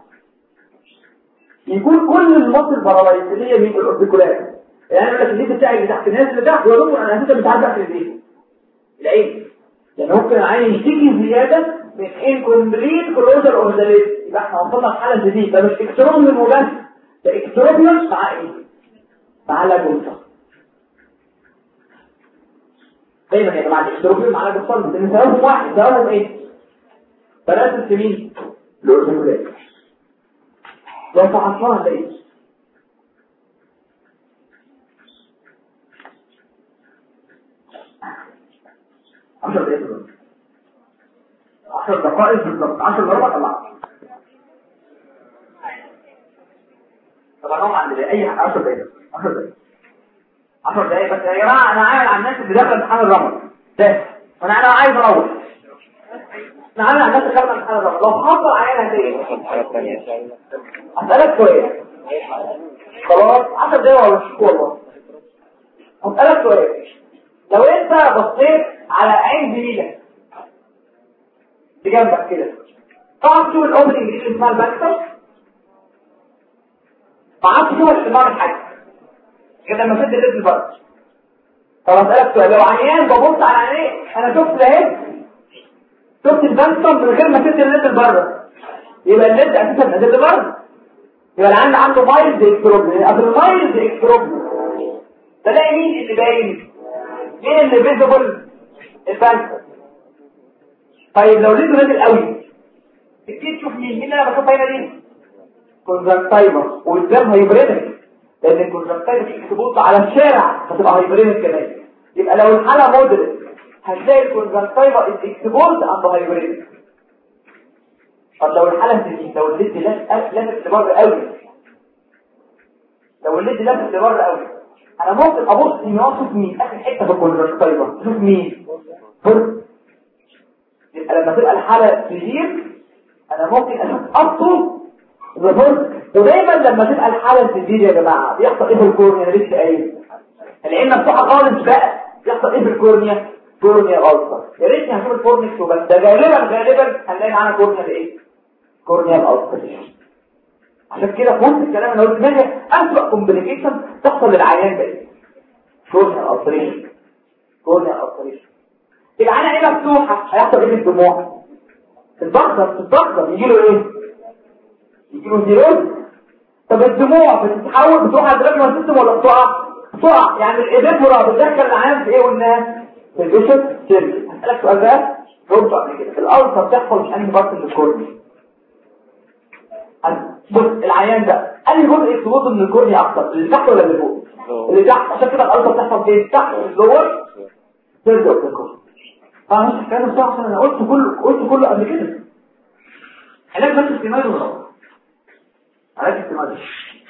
يكون كل المصل بارالايز اللي هي من الاوربيكولار يعني انا لك الليد بتاعي اللي تحت نازل لتحت ويقول انا اساسا مش عارف اقفل الايه العين يعني ممكن العين يشتكي زياده من انكمبليت كلوزر اوف ذا ليد يبقى احنا وصلنا لحاله جديده ده مش اكتروبيوم وبس ده اكتروبيوم مع ايه مع لاجوسا دايما يا جماعه الاكتروبيوم مع لاجوسا لان سببهم واحد سببهم ايه بلاش السمين الاوربيكولار لو فحصناها هنلاقي عشر دقايق بالظبط. عشر دقائق بالظبط عشر ضربات طلع طبعا هم عند اي حاجة عشر دقايق عشر دقايق عشر دقايق بس يا جماعة انا عامل على الناس اللي داخل امتحان الرمل ده وانا انا عايز اروح انا عامل على الناس اللي داخل امتحان الرمل لو حصل عيال هديه حاجة تانية هسألك سؤال خلاص 10 دقايق ولا مش والله هسألك سؤال لو انت بصيت على عين زميلك بجنبك كده تعرف تشوف الاوبننج دي اللي اسمها الباكتر تعرف تشوف الاستمرار الحاجة كده لما شد الرجل بره طب هسألك سؤال لو عيان ببص على عينيه انا شفت اهي شفت الباكتر من غير ما شد الرجل بره يبقى الليد اساسا نازل بره يبقى العند عنده مايلز اكستروبل اصل المايلز اكستروبل تلاقي مين اللي باين مين اللي فيزبل البانكر طيب لو لقيته نازل قوي تبتدي تشوف مين مين اللي انا بشوفها هنا دي كونجكتيفا وقدام هايبرينك لان الكونجكتيفا تبص على الشارع هتبقى هايبرينك كمان يبقى لو الحاله مودريت هتلاقي الكونجكتيفا اكسبورد عند هايبريد طب لو الحالة دي لو الليد لافت لبره قوي لو الليد لافت لبره قوي انا ممكن ابص ان اشوف مين اخر حته في الكونجكتيفا شوف مين فرق يبقى لما تبقى الحالة كتير انا ممكن اشوف اصله ظهور ودايما لما تبقى الحالة كتير يا جماعة بيحصل ايه في الكورنيا انا لسه قايل العين مفتوحة خالص بقى بيحصل ايه في الكورنيا كورنيا غلطة يا ريتني هشوف الكورنيكس وبس ده غالبا غالبا هنلاقي معانا كورنيا بايه كورنيا غلطة عشان كده في وسط الكلام انا قلت ماهي اسوأ كومبليكيشن تحصل للعيان ده كورنيا غلطة كورنيا غلطة العين عينها مفتوحة هيحصل ايه في الدموع الضغط الضغط يجي له ايه يجي له زيروز طب الدموع بتتحول بتروح على الدراجما سيستم ولا بتقع بسرعه يعني الاديفورا بتدخل العيان في ايه قلنا في البيشوت سيرجي هسألك سؤال بقى جاوبت قبل كده الألسر بتحصل في أنهي بارت من الكورنيا بص العيان ده أنهي جزء يكتبوه من الكورنيا أكتر اللي تحت ولا اللي فوق اللي تحت عشان كده الألسر بتحصل فين تحت اللور سيرجي اوف الكورنيا طبعا مش حكايه بصراحه عشان انا قلت كله قلت كله قبل كده علاج بس استمراري غلط علاج استمراري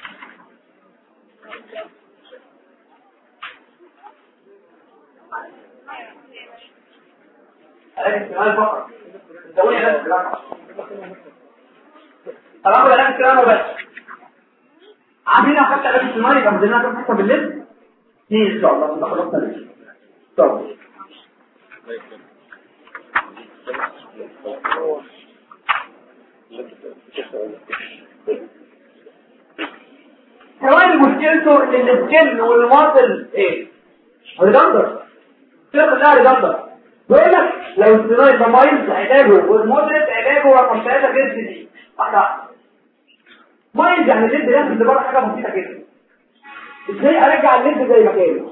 علاج استمراري فقط تسوي علاج استمراري طب اخد علاج استمراري بس عاملين حتى علاج استمراري يبقى بدنا كام حته بالليل اثنين ان شاء الله نبقى خلصنا ليه طب كمان مشكلته ان السكن والماسل ايه ريدندر سير لا ريدندر بيقول لك لو الستيرويد ده مايلز علاجه والمودريت علاجه رقم 3 جنس دي واحده مايلز يعني الليد ده اللي بره حاجه بسيطه كده ازاي ارجع الليد زي ما كان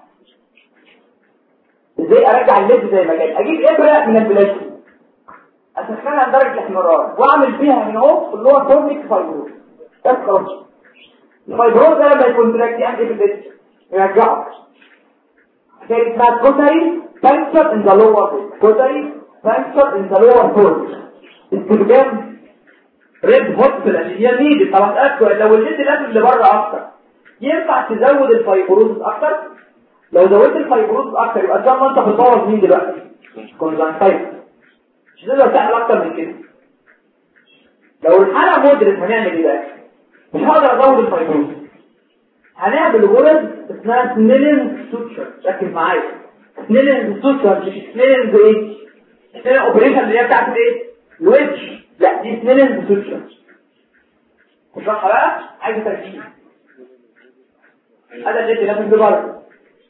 ازاي ارجع الليد زي ما كان اجيب ابره من البلاستيك اسخنها لدرجه الاحمرار واعمل فيها هنا اهو اللي هو تورنيك فايبروز بس خلاص الفايبروز ده لما يكون تراكت يعني في البيت يرجعه كانت اسمها كوتري بانكر ان ذا لور كوتري بانكر ان ذا لور فورد استخدام ريد هوسبيتال عشان هي نيدد طبعا اتاكد لو الليد لازم اللي بره اكتر ينفع تزود الفايبروز اكتر لو زودت الفايبروز اكتر يبقى ان شاء الله انت بتطور مين دلوقتي كونجكتيف مش تقدر تعمل اكتر من كده لو الحالة مودريت هنعمل ايه بقى مش هقدر ازود الفايبروز هنعمل غرز اسمها سنيلين سوتشر ركز معايا سنيلين سوتشر مش سنيلين ايه سنيلين اوبريشن اللي هي بتاعت ايه الويدج لا دي سنيلين سوتشر اشرحها بقى عايز تركيز هذا اللي لازم تبرر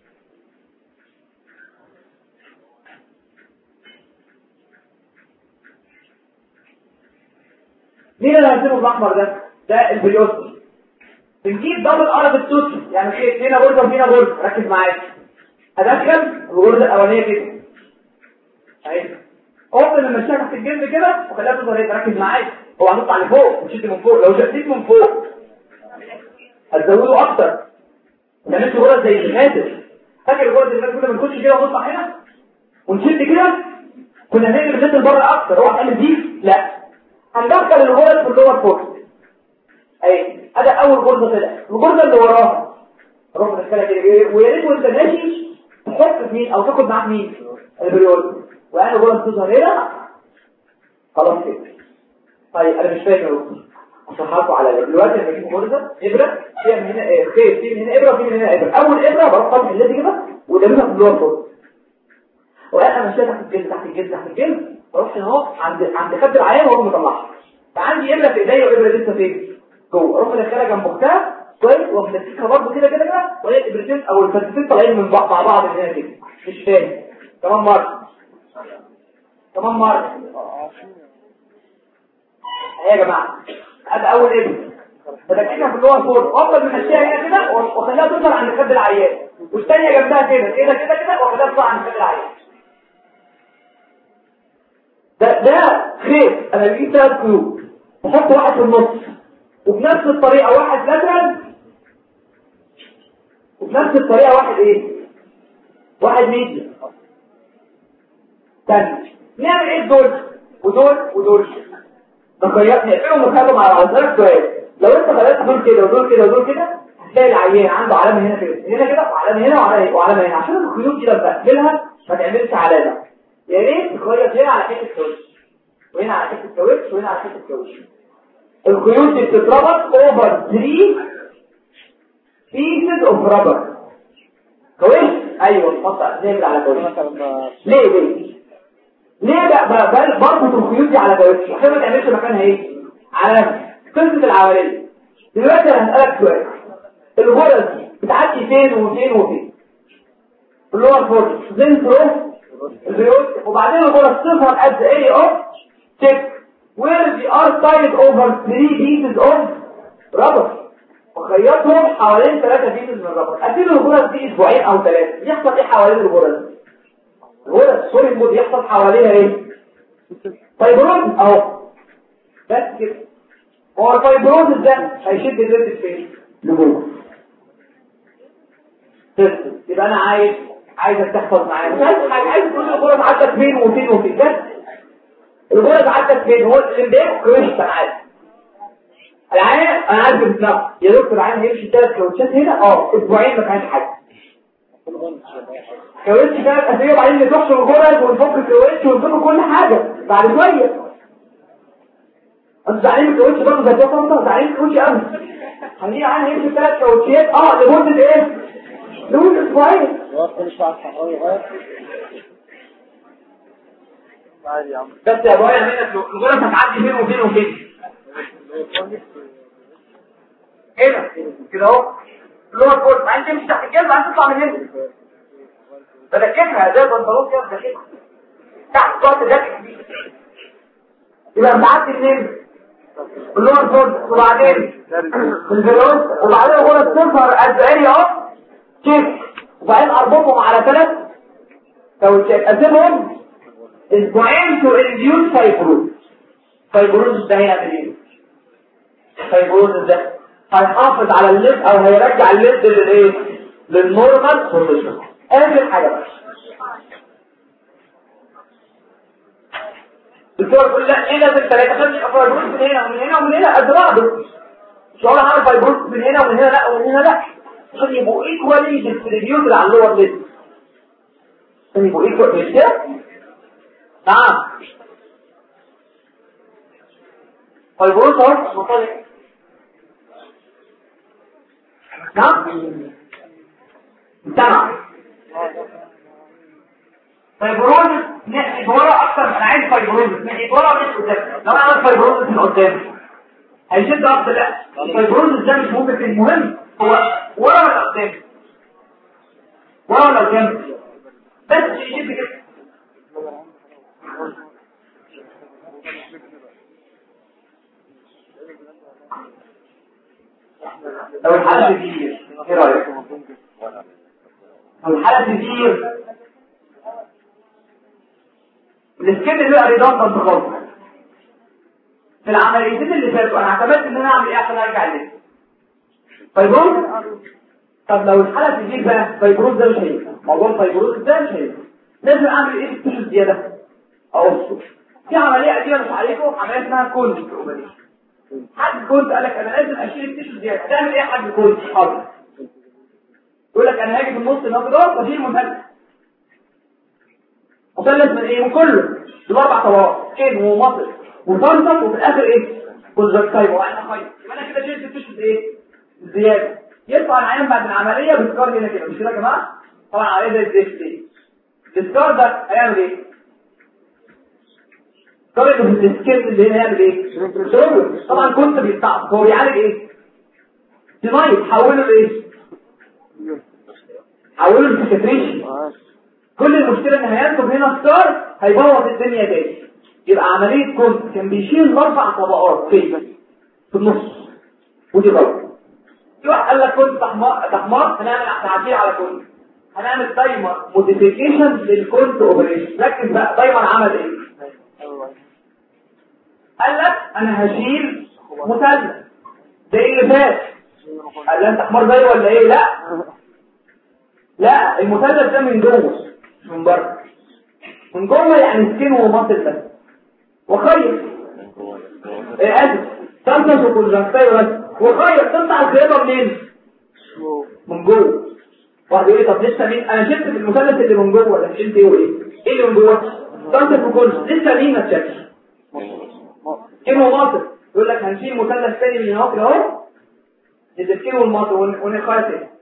مين اللي هيسيبه الاحمر ده ده البريوستي بنجيب دبل ارض التوت يعني ايه هنا غرزه وهنا غرزه ركز معايا ادخل الغرزه الاولانيه كده اهي اوبن المشاكل تحت الجلد كده وخليها تظهر هنا ركز معايا هو هنطلع لفوق وشد من فوق لو شديت من فوق هتزوده اكتر تعملت غرز زي الغازل فاكر الغرز اللي كنا بنخش كده ونطلع هنا ونشد كده كنا هنقلب الجلد لبره اكتر هو هتقلب دي لا هندخل الغرز في اللور فوكس اهي ادي اول غرزه طلع الغرزه اللي وراها روح ندخلها كده ويا ريت وانت ماشي تحط في مين او تاخد معاك مين البريول وانا غرزه تظهر هنا خلاص كده طيب انا مش فاكر اشرحها على دلوقتي لما اجيب غرزه ابره فيها من هنا خيط فيها من هنا ابره وفيها من هنا ابره اول ابره بروح طالع اللي كده ودلوها في اللور فوكس وانا ماشي تحت الجلد تحت الجلد تحت الجلد بروح هنا اهو عند عند خد العيان وهو مطلعها فعندي ابره في ايديا وابره لسه فين جوه اروح مدخلها جنب اختها كويس ومدخلها برضه كده كده كده وهي الابرتين او الفتفتين طالعين من بعض مع بعض هنا كده مش فاهم كمان مره كمان مره اهي يا جماعه ادي اول ابره بدكتها في اللور فور افضل ماشيها هنا كده واخليها تظهر عند خد العيان والثانيه جنبها كده كده كده كده واخليها تطلع عند خد العيان ده ده خيط انا بجيب ثلاث خيوط بحط واحد في النص وبنفس الطريقة واحد لاترال وبنفس الطريقة واحد ايه واحد ميديا تاني نعمل ايه دول ودول ودول نخيط نقفلهم ونخليهم على بعض اسالك سؤال لو انت خليت دول كده ودول كده ودول كده هتلاقي العيان عنده علامه هنا كده هنا كده وعلامه هنا وعلامه وعلامه هنا عشان الخيوط دي لما تقفلها ما تعملش علامه يا ريت تخيط هنا على حته كاوتش وهنا على حته كاوتش وهنا على حته كاوتش الخيوط دي بتتربط اوفر 3 pieces of rubber كويس ايوه نحط نعمل على كاوتش ليه ليه ليه بقى بقى بربط الخيوط دي على كاوتش عشان ما تعملش مكانها ايه علامه قصه العمليه دلوقتي انا هسالك سؤال الغرز دي بتعدي فين وفين وفين اللور فورس زنترو البيوت وبعدين الغرز تظهر at the area of check where they are tied over three pieces of rubber وخيطهم حوالين ثلاثة pieces من الربر أسيب الغرز دي أسبوعين أو ثلاثة يحصل إيه حوالين الغرز الغرز سوري المود يحصل حواليها إيه فايبروز أهو بس كده هو الفايبروز ده هيشد الليد فين لجوه ترسل يبقى انا عايز عايزك تحفظ معايا مش عايز حاجه عايز تقول لي الغرز عدت فين وفين وفين بس الغرز عدت فين هو الامبارح كويس عادي العين انا عارف بالظبط يا دكتور العين هيمشي ثلاث كاوتشات هنا اه اسبوعين ما كانش حاجه كاوتش ثلاث اسابيع وبعدين نكسر الغرز ونفك الكاوتش ونفك كل حاجه بعد شويه انت زعلان من الكاوتش برضه زي كده انت زعلان من الكاوتش قوي خليه عين يمشي ثلاث كاوتشات اه لمده ايه لمده اسبوعين عادي يا عم بس يا ابويا منك الغرز هتعدي فين وفين وفين هنا كده اهو اللي هو الكل بعدين تمشي تحت الجلد بعدين تطلع من هنا بدككها زي البنطلون كده بدككها تحت تقعد تدكك دي يبقى بتعدي منين اللي هو الكل وبعدين الفيروس وبعدين الغرز تظهر قد ايه اهو تشيك وبعدين اربطهم على ثلاث كاوتشات اسيبهم اسبوعين تو انديوس فايبروز فايبروز ده هيعمل ايه فايبروز ده هيحافظ على الليد او هيرجع الليد للايه للنورمال بوزيشن اخر حاجه بقى الدكتور بيقول لا ايه لازم ثلاثه خلي فايبروز من هنا ومن هنا ومن هنا قد بعض مش هقول هعمل فايبروز من هنا ومن هنا لا ومن هنا لا عشان يبقوا ايكوالي ديستريبيوتد على اللور ليد عشان يبقوا ايكوالي مش كده نعم فايبروز اهو مطلع نعم سمع فايبروز ناحية ورا اكتر انا عايز فايبروز ناحية ورا مش قدام لو انا عملت فايبروز من قدام هيشد اكتر لا الفايبروز ده مش ممكن المهم هو ورا ولا قدام ورا ولا قدام بس يشد كده لو الحالة كتير ايه رأيك لو الحالة كتير السكين اللي بقى ريدان خالص في العمليتين اللي فاتوا انا اعتمدت ان انا اعمل ايه عشان ارجع ليه فايبروز طب لو الحالة كتير بقى فايبروز ده مش هينفع موضوع الفايبروز ده مش هينفع لازم اعمل ايه في التشو زيادة اقص في عملية قديمة مش عليكم عملية اسمها كولد اوبريشن حد كنت قال لك انا لازم اشيل التيشو زياده تعمل ايه يا حد كنت حاضر يقول لك انا هاجي في النص النهارده واشيل مثلث مثلث من ايه من كله باربع طبقات كين ومصل وفرصه وفي الاخر ايه كونجكتايف وانا خير يبقى انا كده شلت التيشو ايه زياده يرفع العين بعد العمليه بالسكار هنا كده مش كده يا جماعه طبعا عليه زي الزيت دي السكار ده هيعمل ايه طبعا في السكيل اللي هنا يعمل ايه شرب طبعا كنت بيستعص هو بيعالج ايه ديمايت حوله لايه حوله لسكتريشن كل المشكله ان هينتج هنا ستار هيبوظ الدنيا تاني يبقى عمليه كنت كان بيشيل اربع طبقات فين في النص ودي غلط في واحد قال لك كنت تحمار تحمار هنعمل تعديل على كنت هنعمل دايما موديفيكيشن للكونت اوبريشن ركز بقى دايما عمل ايه قال لك انا هشيل مثلث زي اللي فات قال لي انت حمار زي ولا ايه لا لا المثلث ده من جوه مش من بره من جوه يعني سكين ومصل بس وخير ايه اسف تنفس وكونجكتاي بس وخير تطلع الخيطه منين من جوه واحد يقول لي طب لسه مين انا شلت في المثلث اللي من جوه ولا شلت ايه وايه ايه اللي من جوه تنفس وكونج لسه مين ما تشافش ايه مواصل يقول لك هنشيل مثلث تاني من هنا كده اهو السكين والمصل ونخيط ايه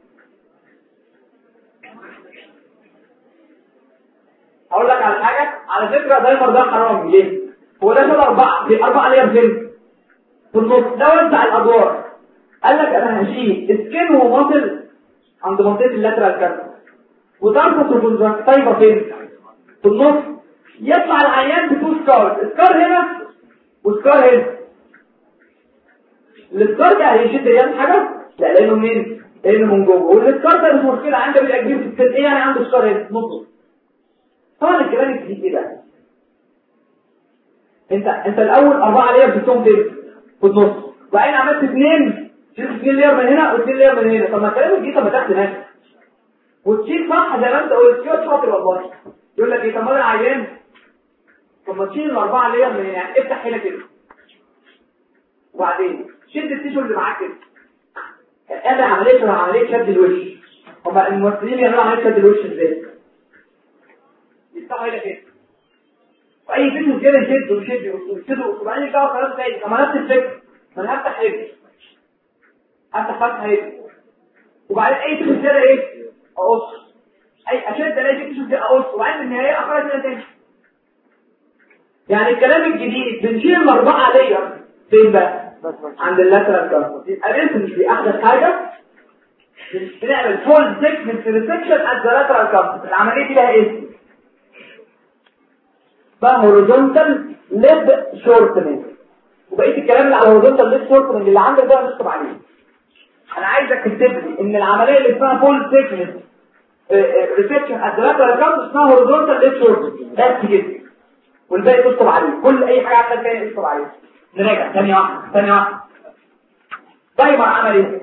هقول لك على حاجة على فكرة دايما ده حرام ليه هو ده كده أربعة في أربعة ليه فين في النص ده وزع الأدوار قال لك أنا هشيل سكين ومصل عند منطقة اللاترال كارت وتربط الكونجكتيفا فين في النص يطلع العيان بتو سكار سكار هنا وسكار هنا السكار ده هيشد رياض حاجة لا لانه منين لانه من جوه والسكار ده مش مشكلة عنده بيبقى كبير في السن ايه يعني عنده سكار هنا نص طبعا الكلام الجديد ايه ده انت انت الاول اربعه لير بتوم فين في النص وبعدين عملت اثنين شلت اثنين لير من هنا واثنين لير من هنا طب ما الكلام الجديد طب ما تحت هناك وتشيل صح زي ما انت قلت كده شاطر والله يقول لك ايه طب ما انا عيان طب ما تشيل الاربعه لير من هنا يعني افتح هنا كده وبعدين شد التيشو اللي معاك كده اعمل عمليه عمليه شد الوش هما الممثلين بيعملوا عمليه شد الوش ازاي يفتحوا هنا كده واي فيديو كده يشد ويشد ويشد وبعدين يرجعوا خلاص تاني طب ما نفس الفكره ما انا هفتح هنا افتح فتحه هنا وبعدين اي فيديو كده ايه اقص اي اشد الاقي فيديو كده اقص وبعدين في النهايه اخرج هنا تاني يعني الكلام الجديد بنشيل الاربعه لير فين بقى عند اللاترال كاربوس يبقى الاسم مش باحدث حاجه بنعمل فول سيكمنت ريسكشن ات ذا لاترال كاربوس العمليه دي لها اسم بقى هوريزونتال ليب شورتنج وبقيه الكلام اللي على هوريزونتال ليب شورتنج اللي عندك ده نكتب عليه انا عايزك تكتب لي ان العمليه اللي اسمها فول سيكمنت ريسكشن ات ذا لاترال كاربوس اسمها هوريزونتال ليب شورتنج بس كده والباقي تكتب عليه كل اي حاجه عندك تاني تكتب عليه نراجع ثانيه واحده ثانيه واحده دايما عمل ايه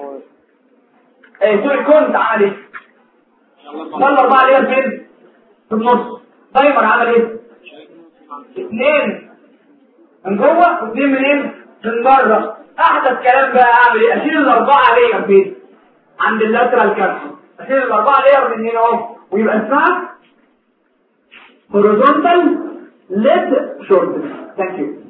ايه سوري كنت عمل ايه صلى اربعه ليال فين في النص دايما عمل ايه اثنين من جوه واثنين منين من بره احدث كلام بقى اعمل ايه اشيل الاربعه ليال فين عند اللاترال كابسول اشيل الاربعه ليال من هنا اهو ويبقى اسمها horizontal lid shortness thank you